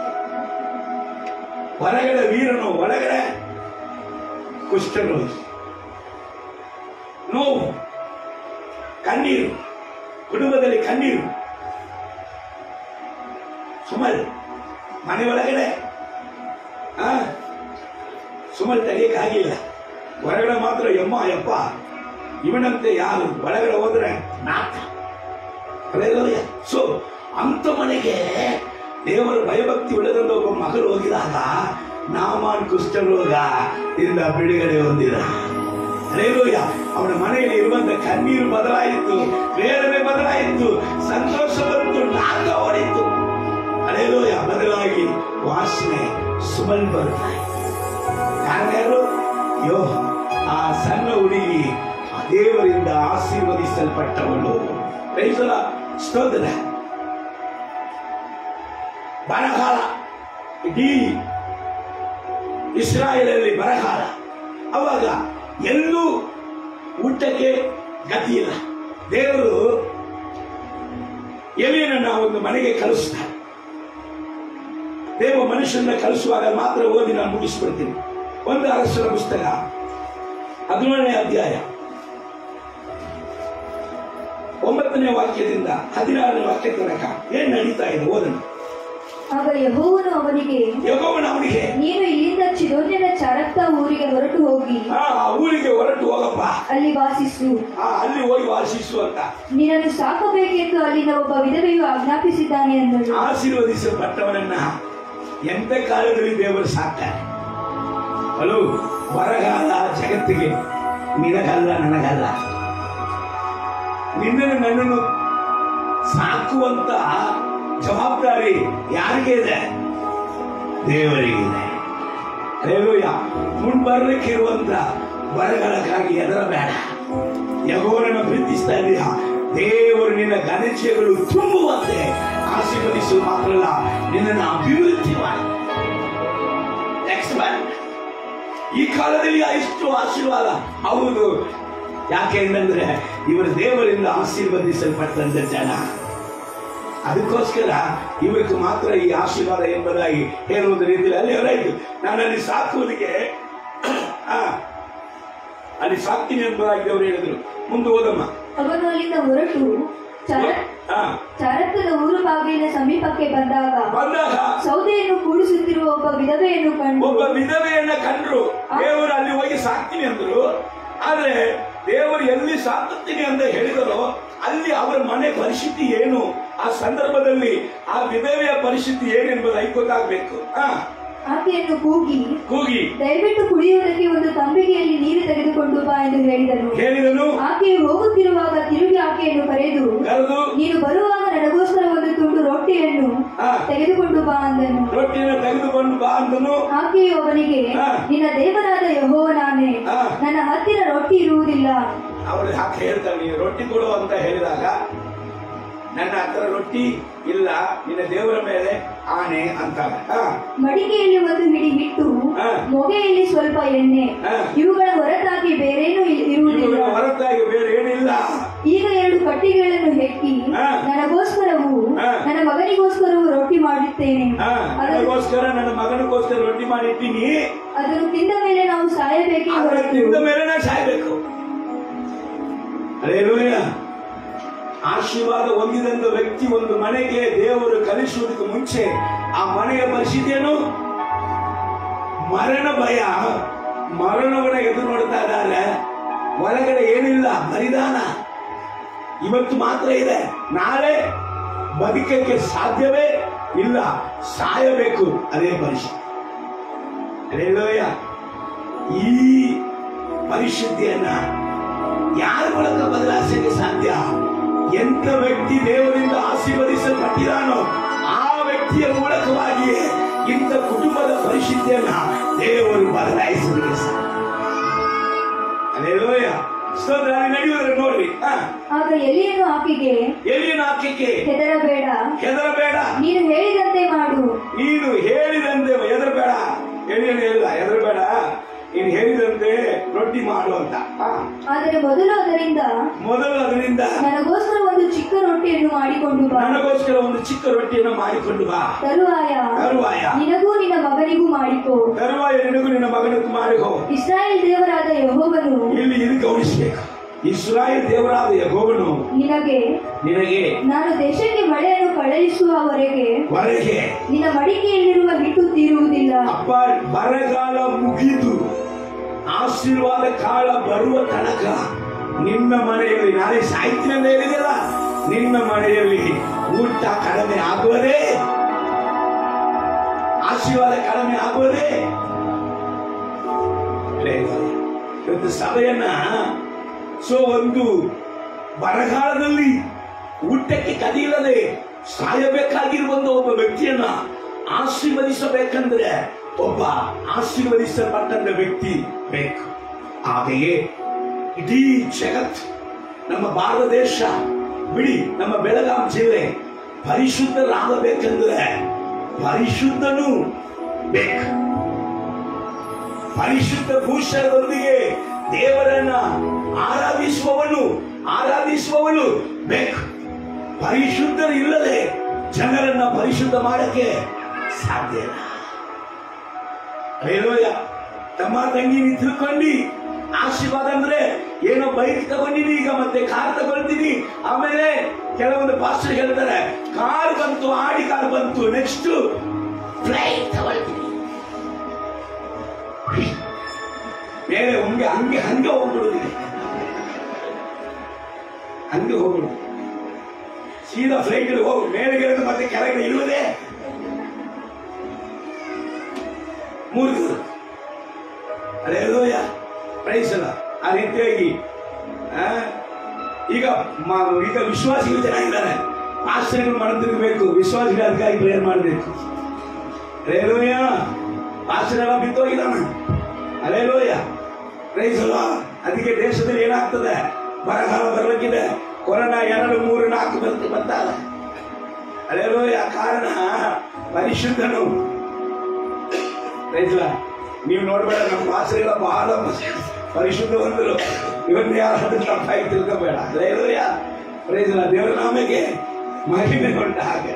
Speaker 2: ಹೊರಗಡೆ ವೀರನು ಒಳಗಡೆ ಕುಷ್ಠರೋಗಿ ನೋವು ಕಣ್ಣೀರು ಕುಟುಂಬದಲ್ಲಿ ಕಣ್ಣೀರು ಸುಮಲ್ ಮನೆ ಒಳಗಡೆ ಆ ಸುಮಲ್ ತೆಗಿಯಕ್ಕಾಗಿಲ್ಲ ಹೊರಗಡೆ ಮಾತ್ರ ಯಮ್ಮ ಯಪ್ಪ ಇವನಂತೆ ಯಾರು ಒಳಗಡೆ ಹೋದ್ರೆ ನಾಟ ಸೊ ಅಂತ ಮನೆಗೆ ದೇವರ ಭಯಭಕ್ತಿ ಉಳ್ಳದಂತ ಒಬ್ಬ ಮಗಳು ಹೋಗಿದಾಗ ನಾಮಾನ್ ಕುಷ್ಠರೋಗ ಇಂದ ಬಿಡುಗಡೆ ಹೊಂದಿದ ಅರೇಲೂಯ ಅವನ ಮನೆಯಲ್ಲಿ ಇರುವಂತ ಕಣ್ಣೀರು ಬದಲಾಯಿತು ಬೇರೆ ಬದಲಾಯಿತು ಸಂತೋಷ ಬಂತು ನಾಕ ಹೊಡಿತು ಅರೇಲೂಯ ಬದಲಾಗಿ ವಾಸನೆ ಸುಮಲ್ ಬರ್ತಾ ಇತ್ತು ಕಾರಣ ಯಾರು ಯೋ ಆ ಸಣ್ಣ ಹುಡುಗಿ ಆ ದೇವರಿಂದ ಆಶೀರ್ವದಿಸಲ್ಪಟ್ಟವಳು ರೈತರ ಸ್ತೋತ್ರ ಬರಗಾಲ ಇಡೀ ಇಸ್ರಾಯೇಲಲ್ಲಿ ಬರಗಾಲ ಅವಾಗ ಎಲ್ಲೂ ಊಟಕ್ಕೆ ಗತಿ ಇಲ್ಲ ದೇವರು ಎಲಿಯನನ್ನ ಒಂದು ಮನೆಗೆ ಕಳಿಸ್ತಾರೆ ದೇವ ಮನುಷ್ಯನ ಕಳಿಸುವಾಗ ಮಾತ್ರ ಓದಿ ನಾನು ಮುಗಿಸ್ಬಿಡ್ತೀನಿ ಒಂದು ಅರಸರ ಪುಸ್ತಕ ಹದಿನೇಳನೇ ಅಧ್ಯಾಯ ಒಂಬತ್ತನೇ ವಾಕ್ಯದಿಂದ ಹದಿನಾರನೇ ವಾಕ್ಯ ತನಕ ಏನ್ ನಡೀತಾ ಇದೆ ಓದೋಣ
Speaker 3: ಆಗ ಯಹೋವನು ಅವನಿಗೆ
Speaker 2: ಯಗೋವನ ಅವನಿಗೆ
Speaker 3: ನೀನು ಇಲ್ಲಿಂದ ಚಿದೋನ್ಯನ ಚಾರಕ್ತ ಊರಿಗೆ ಹೊರಟು ಹೋಗಿ
Speaker 2: ಆ ಆ ಊರಿಗೆ ಹೊರಟು ಹೋಗಪ್ಪ
Speaker 3: ಅಲ್ಲಿ ವಾಸಿಸು
Speaker 2: ಆ ಅಲ್ಲಿ ಹೋಗಿ ವಾಸಿಸು ಅಂತ
Speaker 3: ನಿನ್ನನ್ನು ಸಾಕಬೇಕೆಂದು ಅಲ್ಲಿನ ಒಬ್ಬ ವಿಧವೆಯು ಆಜ್ಞಾಪಿಸಿದ್ದಾನೆ ಎಂದಳು
Speaker 2: ಆಶೀರ್ವದಿಸಲ್ಪಟ್ಟವನನ್ನ ಎಂತ ಕಾಲದಲ್ಲಿ ದೇವರು ಸಾಕ್ತಾರೆ ಹಲೋ ಬರಗಾಲ ಜಗತ್ತಿಗೆ ನಿನಗಲ್ಲ ನನಗಲ್ಲ ನಿನ್ನನ್ನು ನನ್ನನ್ನು ಸಾಕುವಂತ ಜವಾಬ್ದಾರಿ ಯಾರಿಗೆ ಇದೆ ದೇವರಿಗೆ ಇದೆ ಅಲ್ಲೇಲೂಯ ಮುಂಬರ್ಲಿಕ್ಕೆ ಇರುವಂತ ಬರಗಾಲಕ್ಕಾಗಿ ಎದರಬೇಡ ಯಗೋರನ್ನು ಪ್ರೀತಿಸ್ತಾ ಇದೆಯಾ ದೇವರು ನಿನ್ನ ಘನತೆಗಳು ತುಂಬುವಂತೆ ಆಶೀರ್ವದಿಸುವ ಮಾತ್ರಲ್ಲ ನಿನ್ನನ್ನು ಅಭಿವೃದ್ಧಿ ಮಾಡಿ Next one. ಈ ಕಾಲದಲ್ಲಿ ಎಷ್ಟು ಆಶೀರ್ವಾದ ಹೌದು ಯಾಕೆ ಅಂತಂದ್ರೆ ಇವರು ದೇವರಿಂದ ಆಶೀರ್ವದಿಸಲ್ಪಟ್ಟಂತ ಜನ ಅದಕ್ಕೋಸ್ಕರ ಇವರಿಗೆ ಮಾತ್ರ ಈ ಆಶೀರ್ವಾದ ಎಂಬುದಾಗಿ ಹೇಳುವುದು ರೀತಿಯಲ್ಲಿ ಅಲ್ಲಿ ಹೊರೈತು ನಾನು ಅಲ್ಲಿ ಸಾಕುವುದಕ್ಕೆ ಆ, ಅಲ್ಲಿ ಸಾಕ್ತೀನಿ ಎಂಬುದಾಗಿ ದೇವರು ಹೇಳಿದ್ರು ಮುಂದೆ ಓದಮ್ಮ
Speaker 3: ಅವನು ಅಲ್ಲಿಂದ ಹೊರಟು ಚಾರ-
Speaker 2: ಆ,
Speaker 3: ಚಾರಕದ ಊರು ಬಾಗಿಲಿನ ಸಮೀಪಕ್ಕೆ ಬಂದಾಗ
Speaker 2: ಬಂದಾಗ
Speaker 3: ಸೌದೆಯನ್ನು ಕೂಡಿಸುತ್ತಿರುವ ಒಬ್ಬ ವಿಧವೆಯನ್ನು ಕಂಡು
Speaker 2: ಒಬ್ಬ ವಿಧವೆಯನ್ನ ಕಂಡ್ರು ದೇವರು ಅಲ್ಲಿ ಹೋಗಿ ಸಾಕ್ತೀನಿ ಅಂದ್ರು ಆದ್ರೆ ದೇವರು ಎಲ್ಲಿ ಸಾಕುತ್ತೀನಿ ಅಂತ ಹೇಳಿದರೋ ಅಲ್ಲಿ ಅವರ ಮನೆ ಪರಿಸ್ಥಿತಿ ಏನು ಆ ಸಂದರ್ಭದಲ್ಲಿ ಆ ವಿಧವೆಯ ಪರಿಸ್ಥಿತಿ ಏನೆಂಬುದಾಗಿ ಗೊತ್ತಾಗ್ಬೇಕು ಆ
Speaker 3: ಆಕೆಯನ್ನು ಕೂಗಿ
Speaker 2: ಕೂಗಿ
Speaker 3: ದಯವಿಟ್ಟು ಕುಡಿಯುವುದಕ್ಕೆ ಒಂದು ತಂಬಿಗೆಯಲ್ಲಿ ನೀರು ತೆಗೆದುಕೊಂಡು ಬಾ ಎಂದು ಹೇಳಿದನು
Speaker 2: ಹೇಳಿದನು
Speaker 3: ಆಕೆಯು ಹೋಗುತ್ತಿರುವಾಗ ತಿರುಗಿ ಆಕೆಯನ್ನು ಕರೆದು
Speaker 2: ಕರೆದು
Speaker 3: ನೀನು ಬರುವಾಗ ನನಗೋಸ್ಕರ ಒಂದು ತುಂಡು ರೊಟ್ಟಿಯನ್ನು
Speaker 2: ಆ
Speaker 3: ತೆಗೆದುಕೊಂಡು ಬಾ ಅಂದನು
Speaker 2: ರೊಟ್ಟಿನ ತೆಗೆದುಕೊಂಡು ಬಾ ಅಂದನು
Speaker 3: ಆಕೆಯು ಅವನಿಗೆ
Speaker 2: ಹಾ.
Speaker 3: ನಿನ್ನ ದೇವರಾದ ಯಹೋವನಾನೆ
Speaker 2: ಹಾ.
Speaker 3: ನನ್ನ ಹತ್ತಿರ ರೊಟ್ಟಿ ಇರುವುದಿಲ್ಲ
Speaker 2: ಅವಳು ಯಾಕೆ ಹೇಳ್ತಾನೆ ನೀನು ರೊಟ್ಟಿ ಕೊಡು ಅಂತ ಹೇಳಿದಾಗ ನನ್ನ ಹತ್ರ ರೊಟ್ಟಿ ಇಲ್ಲ ನಿನ್ನ ದೇವರ ಮೇಲೆ ಆಣೆ ಅಂತಾಳೆ ಆ,
Speaker 3: ಮಡಿಕೆಯಲ್ಲಿ ಒಂದು ಹಿಡಿ ಹಿಟ್ಟು
Speaker 2: ಹಾ.
Speaker 3: ಮೊಗೆಯಲ್ಲಿ ಸ್ವಲ್ಪ ಎಣ್ಣೆ
Speaker 2: ಹಾ.
Speaker 3: ಇವುಗಳ ಹೊರತಾಗಿ ಬೇರೇನೂ ಇ- ಇರುವುದಿಲ್ಲ
Speaker 2: ಇವುಗಳ ಹೊರತಾಗಿ ಬೇರೆ ಏನಿಲ್ಲ
Speaker 3: ಈಗ ಎರಡು ಕಟ್ಟಿಗೆಗಳನ್ನು ಹೆಕ್ಕಿ
Speaker 2: ಹಾ.
Speaker 3: ನನಗೋಸ್ಕರವು
Speaker 2: ಹಾ.
Speaker 3: ನನ್ನ ಮಗನಿಗೋಸ್ಕರವೂ ರೊಟ್ಟಿ ಮಾಡುತ್ತೇನೆ
Speaker 2: ಹಾ,
Speaker 3: ಅದನ್ನು
Speaker 2: ನನಗೋಸ್ಕರ ನನ್ನ ಮಗನಿಗೋಸ್ಕರ ರೊಟ್ಟಿ ಮಾಡಿಟ್ಟಿನಿ
Speaker 3: ಅದನ್ನು ತಿಂದ ಮೇಲೆ ನಾವು ಸಾಯಬೇಕೇ
Speaker 2: ಅದರ
Speaker 3: ಹೊರತು
Speaker 2: ತಿಂದ ಮೇಲೆ ನಾ ಸಾಯ್ಬೇಕು ಅಲ್ಲೇಲೂಯ ಆಶೀರ್ವಾದ ಹೊಂದಿದಂತ ವ್ಯಕ್ತಿ ಒಂದು ಮನೆಗೆ ದೇವರು ಕಲಿಸುವುದಕ್ಕೆ ಮುಂಚೆ ಆ ಮನೆಯ ಪರಿಸ್ಥಿತಿ ಏನು ಮರಣ ಭಯ ಮರಣವನ್ನ ಎದುರು ನೋಡ್ತಾ ಇದ್ದಾರೆ ಒಳಗಡೆ ಏನಿಲ್ಲ ಬಲಿದಾನ ಇವತ್ತು ಮಾತ್ರ ಇದೆ ನಾಳೆ ಬದುಕಕ್ಕೆ ಸಾಧ್ಯವೇ ಇಲ್ಲ ಸಾಯಬೇಕು ಅದೇ ಪರಿಸ್ಥಿತಿ ಅಲ್ಲೇಲೂಯ ಈ ಪರಿಶುದ್ಧಿಯನ್ನ ಯಾರ ಮೂಲಕ ಬದಲಾಯಿಸಲಿಕ್ಕೆ ಸಾಧ್ಯ ಎಂತ ವ್ಯಕ್ತಿ ದೇವರಿಂದ ಆಶೀರ್ವದಿಸಲ್ಪಟ್ಟಿದಾನೋ ಆ ವ್ಯಕ್ತಿಯ ಮೂಲಕವಾಗಿಯೇ ಇಂಥ ಕುಟುಂಬದ ಪರಿಶುದ್ಧಿಯನ್ನ ದೇವರು ಬದಲಾಯಿಸಲಿಕ್ಕೆ ಸಾಧ್ಯ ಅಲ್ಲೇಲೂಯ ಸ್ತೋತ್ರ ನಡೆಯುವುದನ್ನು ನೋಡ್ರಿ ಹಾ
Speaker 3: ಆಗ ಎಲಿಯನು ಆಕೆಗೆ
Speaker 2: ಎಲ್ಲಿನ ಹಾಕಿಕೆ
Speaker 3: ಹೆದರಬೇಡ
Speaker 2: ಹೆದರಬೇಡ
Speaker 3: ನೀನು ಹೇಳಿದಂತೆ ಮಾಡು
Speaker 2: ನೀನು ಹೇಳಿದಂತೆ ಹೆದರಬೇಡ ಎಲ್ಲಿನ ಹೇಳಿಲ್ಲ ಹೆದರಬೇಡ ನೀನು ಹೇಳಿದಂತೆ ರೊಟ್ಟಿ ಮಾಡು ಅಂತ ಹಾ.
Speaker 3: ಆದರೆ ಮೊದಲು ಅದರಿಂದ
Speaker 2: ಮೊದಲು ಅದರಿಂದ
Speaker 3: ನನಗೋಸ್ಕರ ಒಂದು ಚಿಕ್ಕ ರೊಟ್ಟಿಯನ್ನು ಮಾಡಿಕೊಂಡು ಬಾ
Speaker 2: ನನಗೋಸ್ಕರ ಒಂದು ಚಿಕ್ಕ ರೊಟ್ಟಿಯನ್ನು ಮಾಡಿಕೊಂಡು ಬಾ
Speaker 3: ತರುವಾಯ
Speaker 2: ತರುವಾಯ
Speaker 3: ನಿನಗೂ ನಿನ್ನ ಮಗನಿಗೂ ಮಾಡಿಕೋ
Speaker 2: ತರುವಾಯ ನಿನಗೂ ನಿನ್ನ ಮಗನಿಗೂ ಮಾಡಿಕೋ
Speaker 3: ಇಸ್ರಾಯೇಲ್ ದೇವರಾದ ಯಹೋವನು
Speaker 2: ಇಲ್ಲಿ ಇದು ಗಮನಿಸಬೇಕು ಇಸ್ರಾಯೇಲ್ ದೇವರಾದ ಯಗೋವನು
Speaker 3: ನಿನಗೆ
Speaker 2: ನಿನಗೆ
Speaker 3: ನಾನು ದೇಶಕ್ಕೆ ಮಳೆಯನ್ನು ಕಳುಹಿಸುವವರೆಗೆ
Speaker 2: ಹೊರಗೆ
Speaker 3: ನಿನ್ನ ಮಡಿಕೆಯಲ್ಲಿರುವ ಹಿಟ್ಟು ತೀರುವುದಿಲ್ಲ
Speaker 2: ಅಪ್ಪ ಬರಗಾಲ ಮುಗಿದು ಆಶೀರ್ವಾದ ಕಾಲ ಬರುವ ತನಕ ನಿನ್ನ ಮನೆಯಲ್ಲಿ ನಾಳೆ ಸಾಯ್ತೀನಿ ಅಂತ ಹೇಳಿದೆಯಲ್ಲ ನಿನ್ನ ಮನೆಯಲ್ಲಿ ಊಟ ಕಡಿಮೆ ಆಗುವುದೇ ಆಶೀರ್ವಾದ ಕಡಿಮೆ ಆಗುವುದೇ ಇವತ್ತು ಸಭೆಯನ್ನ ಸೊ ಒಂದು ಬರಗಾಲದಲ್ಲಿ ಊಟಕ್ಕೆ ಕದಿಯಿಲ್ಲದೆ ಸಾಯಬೇಕಾಗಿರುವ ಒಬ್ಬ ವ್ಯಕ್ತಿಯನ್ನ ಆಶೀರ್ವದಿಸಬೇಕಂದ್ರೆ ಒಬ್ಬ ಆಶೀರ್ವದಿಸಲ್ಪಟ್ಟಂತ ವ್ಯಕ್ತಿ ಬೇಕು ಹಾಗೆಯೇ ಇಡೀ ಜಗತ್ ನಮ್ಮ ಭಾರತ ದೇಶ ಬಿಡಿ ನಮ್ಮ ಬೆಳಗಾಂ ಜಿಲ್ಲೆ ಪರಿಶುದ್ಧರಾಗಬೇಕಂದ್ರೆ ಪರಿಶುದ್ಧನು ಬೇಕು ಪರಿಶುದ್ಧ ಭೂಷಣದೊಂದಿಗೆ ದೇವರನ್ನ ಆರಾಧಿಸುವವನು ಆರಾಧಿಸುವವನು ಬೇಕು ಪರಿಶುದ್ಧರು ಇಲ್ಲದೆ ಜನರನ್ನ ಪರಿಶುದ್ಧ ಮಾಡಕ್ಕೆ ಸಾಧ್ಯ ಇಲ್ಲ ಅಲ್ಲೇಲೂಯ. ತಮ್ಮ ತಂಗಿ ನೀ ತಿಳ್ಕೊಂಡಿ ಆಶೀರ್ವಾದ ಅಂದ್ರೆ ಏನೋ ಬೈಕ್ ತಗೊಂಡಿನಿ ಈಗ ಮತ್ತೆ ಕಾರ್ ತಗೊಳ್ತೀನಿ ಆಮೇಲೆ ಕೆಲವೊಂದು ಪಾಸ್ಟರ್ ಹೇಳ್ತಾರೆ ಕಾರ್ ಬಂತು ಆಡಿ ಕಾರ್ ಬಂತು ನೆಕ್ಸ್ಟ್ ಫ್ಲೈಟ್ ತಗೊಳ್ತೀನಿ ಮೇಲೆ ಹಂಗೆ ಹಂಗೆ ಹಂಗೆ ಹೋಗ್ಬಿಡುದು ಹಂಗೆ ಹೋಗ್ಬಿಡು ಸೀದಾ ಫ್ಲೈಟ್ ಹೋಗು ಮೇಲೆ ಇರೋದು ಮತ್ತೆ ಕೆಳಗೆ ಇರುವುದೇ ಮೂರು ದಿವಸ ಅದೇ ಪ್ರೈಸ್ ಅಲ್ಲ ಆ ರೀತಿಯಾಗಿ ಆ, ಈಗ ಮ- ಈಗ ವಿಶ್ವಾಸಿಗಳು ಚೆನ್ನಾಗಿದ್ದಾರೆ ಆಶ್ರಯಗಳು ಮನದಿರಬೇಕು ವಿಶ್ವಾಸಿಗಳು ಅದಕ್ಕಾಗಿ ಪ್ರೇಯರ್ ಮಾಡಬೇಕು ಅಲೇಲೋಯ ಆಶ್ರಯ ಬಿತ್ತೋಗಿದ್ದಾನ ಅಲೇಲೋಯ ಪ್ರೈಸ್ ಅಲ್ಲ ಅದಕ್ಕೆ ದೇಶದಲ್ಲಿ ಏನಾಗ್ತದೆ ಬರಗಾಲ ಬರಬೇಕಿದೆ ಕೊರೋನಾ ಎರಡು ಮೂರು ನಾಲ್ಕು ಬಂತು ಬಂತಾಗ ಅಲೇಲೋಯ ಕಾರಣ ಪರಿಶುದ್ಧನು ಪ್ರೈಸ್ ಅಲ್ಲ. ನೀವು ನೋಡ್ಬೇಡ ನಮ್ಮ ಆಶ್ರಯ ಬಹಳ ಪರಿಶುದ್ಧವಂತರು ಇವನ್ನ ಯಾರಾದ್ರೂ ತಪ್ಪಾಗಿ ತಿಳ್ಕೋಬೇಡ ಅಲೇಲೋಯ ಪ್ರೈಸ್ ಅಲ್ಲ. ದೇವರ ನಾಮಗೆ ಮಹಿಮೆ ಉಂಟ ಹಾಗೆ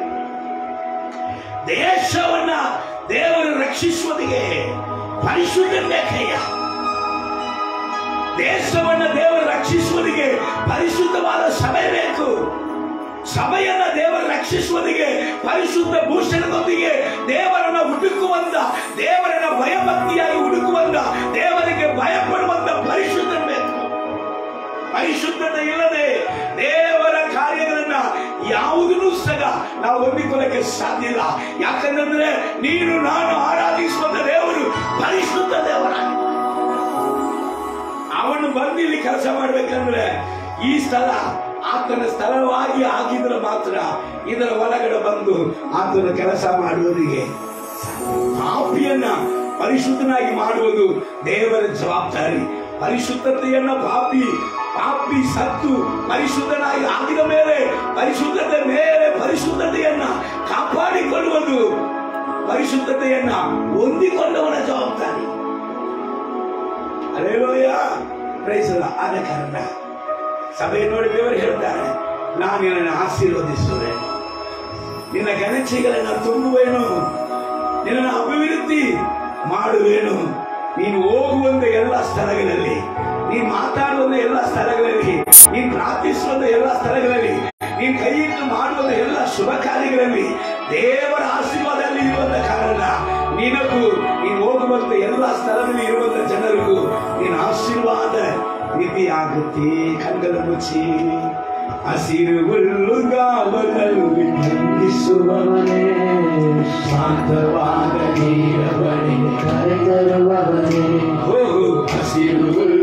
Speaker 2: ದೇಶವನ್ನ ದೇವರು ರಕ್ಷಿಸುವುದಿಗೆ ಪರಿಶುದ್ಧ ಬೇಕಯ್ಯ ದೇಶವನ್ನ ದೇವರು ರಕ್ಷಿಸುವುದಿಗೆ ಪರಿಶುದ್ಧವಾದ ಸಭೆ ಬೇಕು ಸಭೆಯನ್ನ ದೇವರು ರಕ್ಷಿಸುವುದಿಗೆ ಪರಿಶುದ್ಧ ಭೂಷಣದೊಂದಿಗೆ ದೇವರನ್ನ ಹುಡುಕುವಂತ ದೇವರನ್ನ ಭಯಭಕ್ತಿಯಾಗಿ ಹುಡುಕುವಂತ ದೇವರಿಗೆ ಭಯಪಡುವಂತ ಪರಿಶುದ್ಧ ಬೇಕು ಪರಿಶುದ್ಧತೆ ಇಲ್ಲದೆ ದೇವರ ಕಾರ್ಯಗಳನ್ನ ಯಾವುದನ್ನು ಸಹ ನಾವು ಹೊಂದಿಕೊಳ್ಳಕ್ಕೆ ಸಾಧ್ಯ ಇಲ್ಲ ಯಾಕಂದ್ರೆ ನೀನು ನಾನು ಆರಾಧಿಸುವಂತ ದೇವರು ಪರಿಶುದ್ಧ ದೇವರಾಗಿ ಅವನು ಬಂದು ಇಲ್ಲಿ ಕೆಲಸ ಮಾಡ್ಬೇಕಂದ್ರೆ ಈ ಸ್ಥಳ ಆತನ ಸ್ಥಳವಾಗಿ ಆಗಿದ್ರೆ ಮಾತ್ರ ಇದರ ಒಳಗಡೆ ಬಂದು ಆತನ ಕೆಲಸ ಮಾಡುವುದಿಗೆ ಪಾಪಿಯನ್ನ ಪರಿಶುದ್ಧನಾಗಿ ಮಾಡುವುದು ದೇವರ ಜವಾಬ್ದಾರಿ ಪರಿಶುದ್ಧತೆಯನ್ನ ಪಾಪಿ ಪಾಪಿ ಸತ್ತು ಪರಿಶುದ್ಧನಾಗಿ ಆಗಿದ ಮೇಲೆ ಪರಿಶುದ್ಧತೆ ಮೇಲೆ ಪರಿಶುದ್ಧತೆಯನ್ನ ಕಾಪಾಡಿಕೊಳ್ಳುವುದು ಪರಿಶುದ್ಧತೆಯನ್ನ ಹೊಂದಿಕೊಂಡವನ ಜವಾಬ್ದಾರಿ ಅರೇಲೋಯ ಪ್ರೈಸಲ್ಲ ಆದ ಕಾರಣ ಸಭೆ ನೋಡಿ ದೇವರು ಹೇಳ್ತಾರೆ ನಾನು ನಿನ್ನನ್ನು ಆಶೀರ್ವದಿಸುವೆ ನಿನ್ನ ಘನತೆಗಳನ್ನು ತುಂಬುವೇನು ನಿನ್ನ ಅಭಿವೃದ್ಧಿ ಮಾಡುವೇನು ನೀನು ಹೋಗುವಂತ ಎಲ್ಲ ಸ್ಥಳಗಳಲ್ಲಿ ನೀನು ಮಾತಾಡುವಂತ ಎಲ್ಲ ಸ್ಥಳಗಳಲ್ಲಿ ನೀನು ಪ್ರಾರ್ಥಿಸುವಂತ ಎಲ್ಲ ಸ್ಥಳಗಳಲ್ಲಿ ನೀನು ಕೈ ಇಟ್ಟು ಮಾಡುವಂತ ಎಲ್ಲ ಶುಭ ಕಾರ್ಯಗಳಲ್ಲಿ ದೇವರ ಆಶೀರ್ವಾದದಲ್ಲಿ ಇರುವಂತ ಕಾರಣ ನಿನಗೂ ನೀನು ಹೋಗುವಂತ ಎಲ್ಲ ಸ್ಥಳದಲ್ಲಿ ಇರುವಂತ ಜನರಿಗೂ ನೀನು ಆಶೀರ್ವಾದ ರೀತಿಯಾಗುತ್ತೆ ಕಣ್ಗಳ ಮುಚ್ಚಿ ಹಸಿರು ಹುಲ್ಲುಗಾವಲಲ್ಲಿ
Speaker 1: ನಂದಿಸುವವನೇ
Speaker 2: ಶಾಂತವಾದ ನೀರವನೇ
Speaker 1: ಕರೆತರುವವನೇ
Speaker 2: ಹೋಗು ಹಸಿರು ಹುಲ್ಲು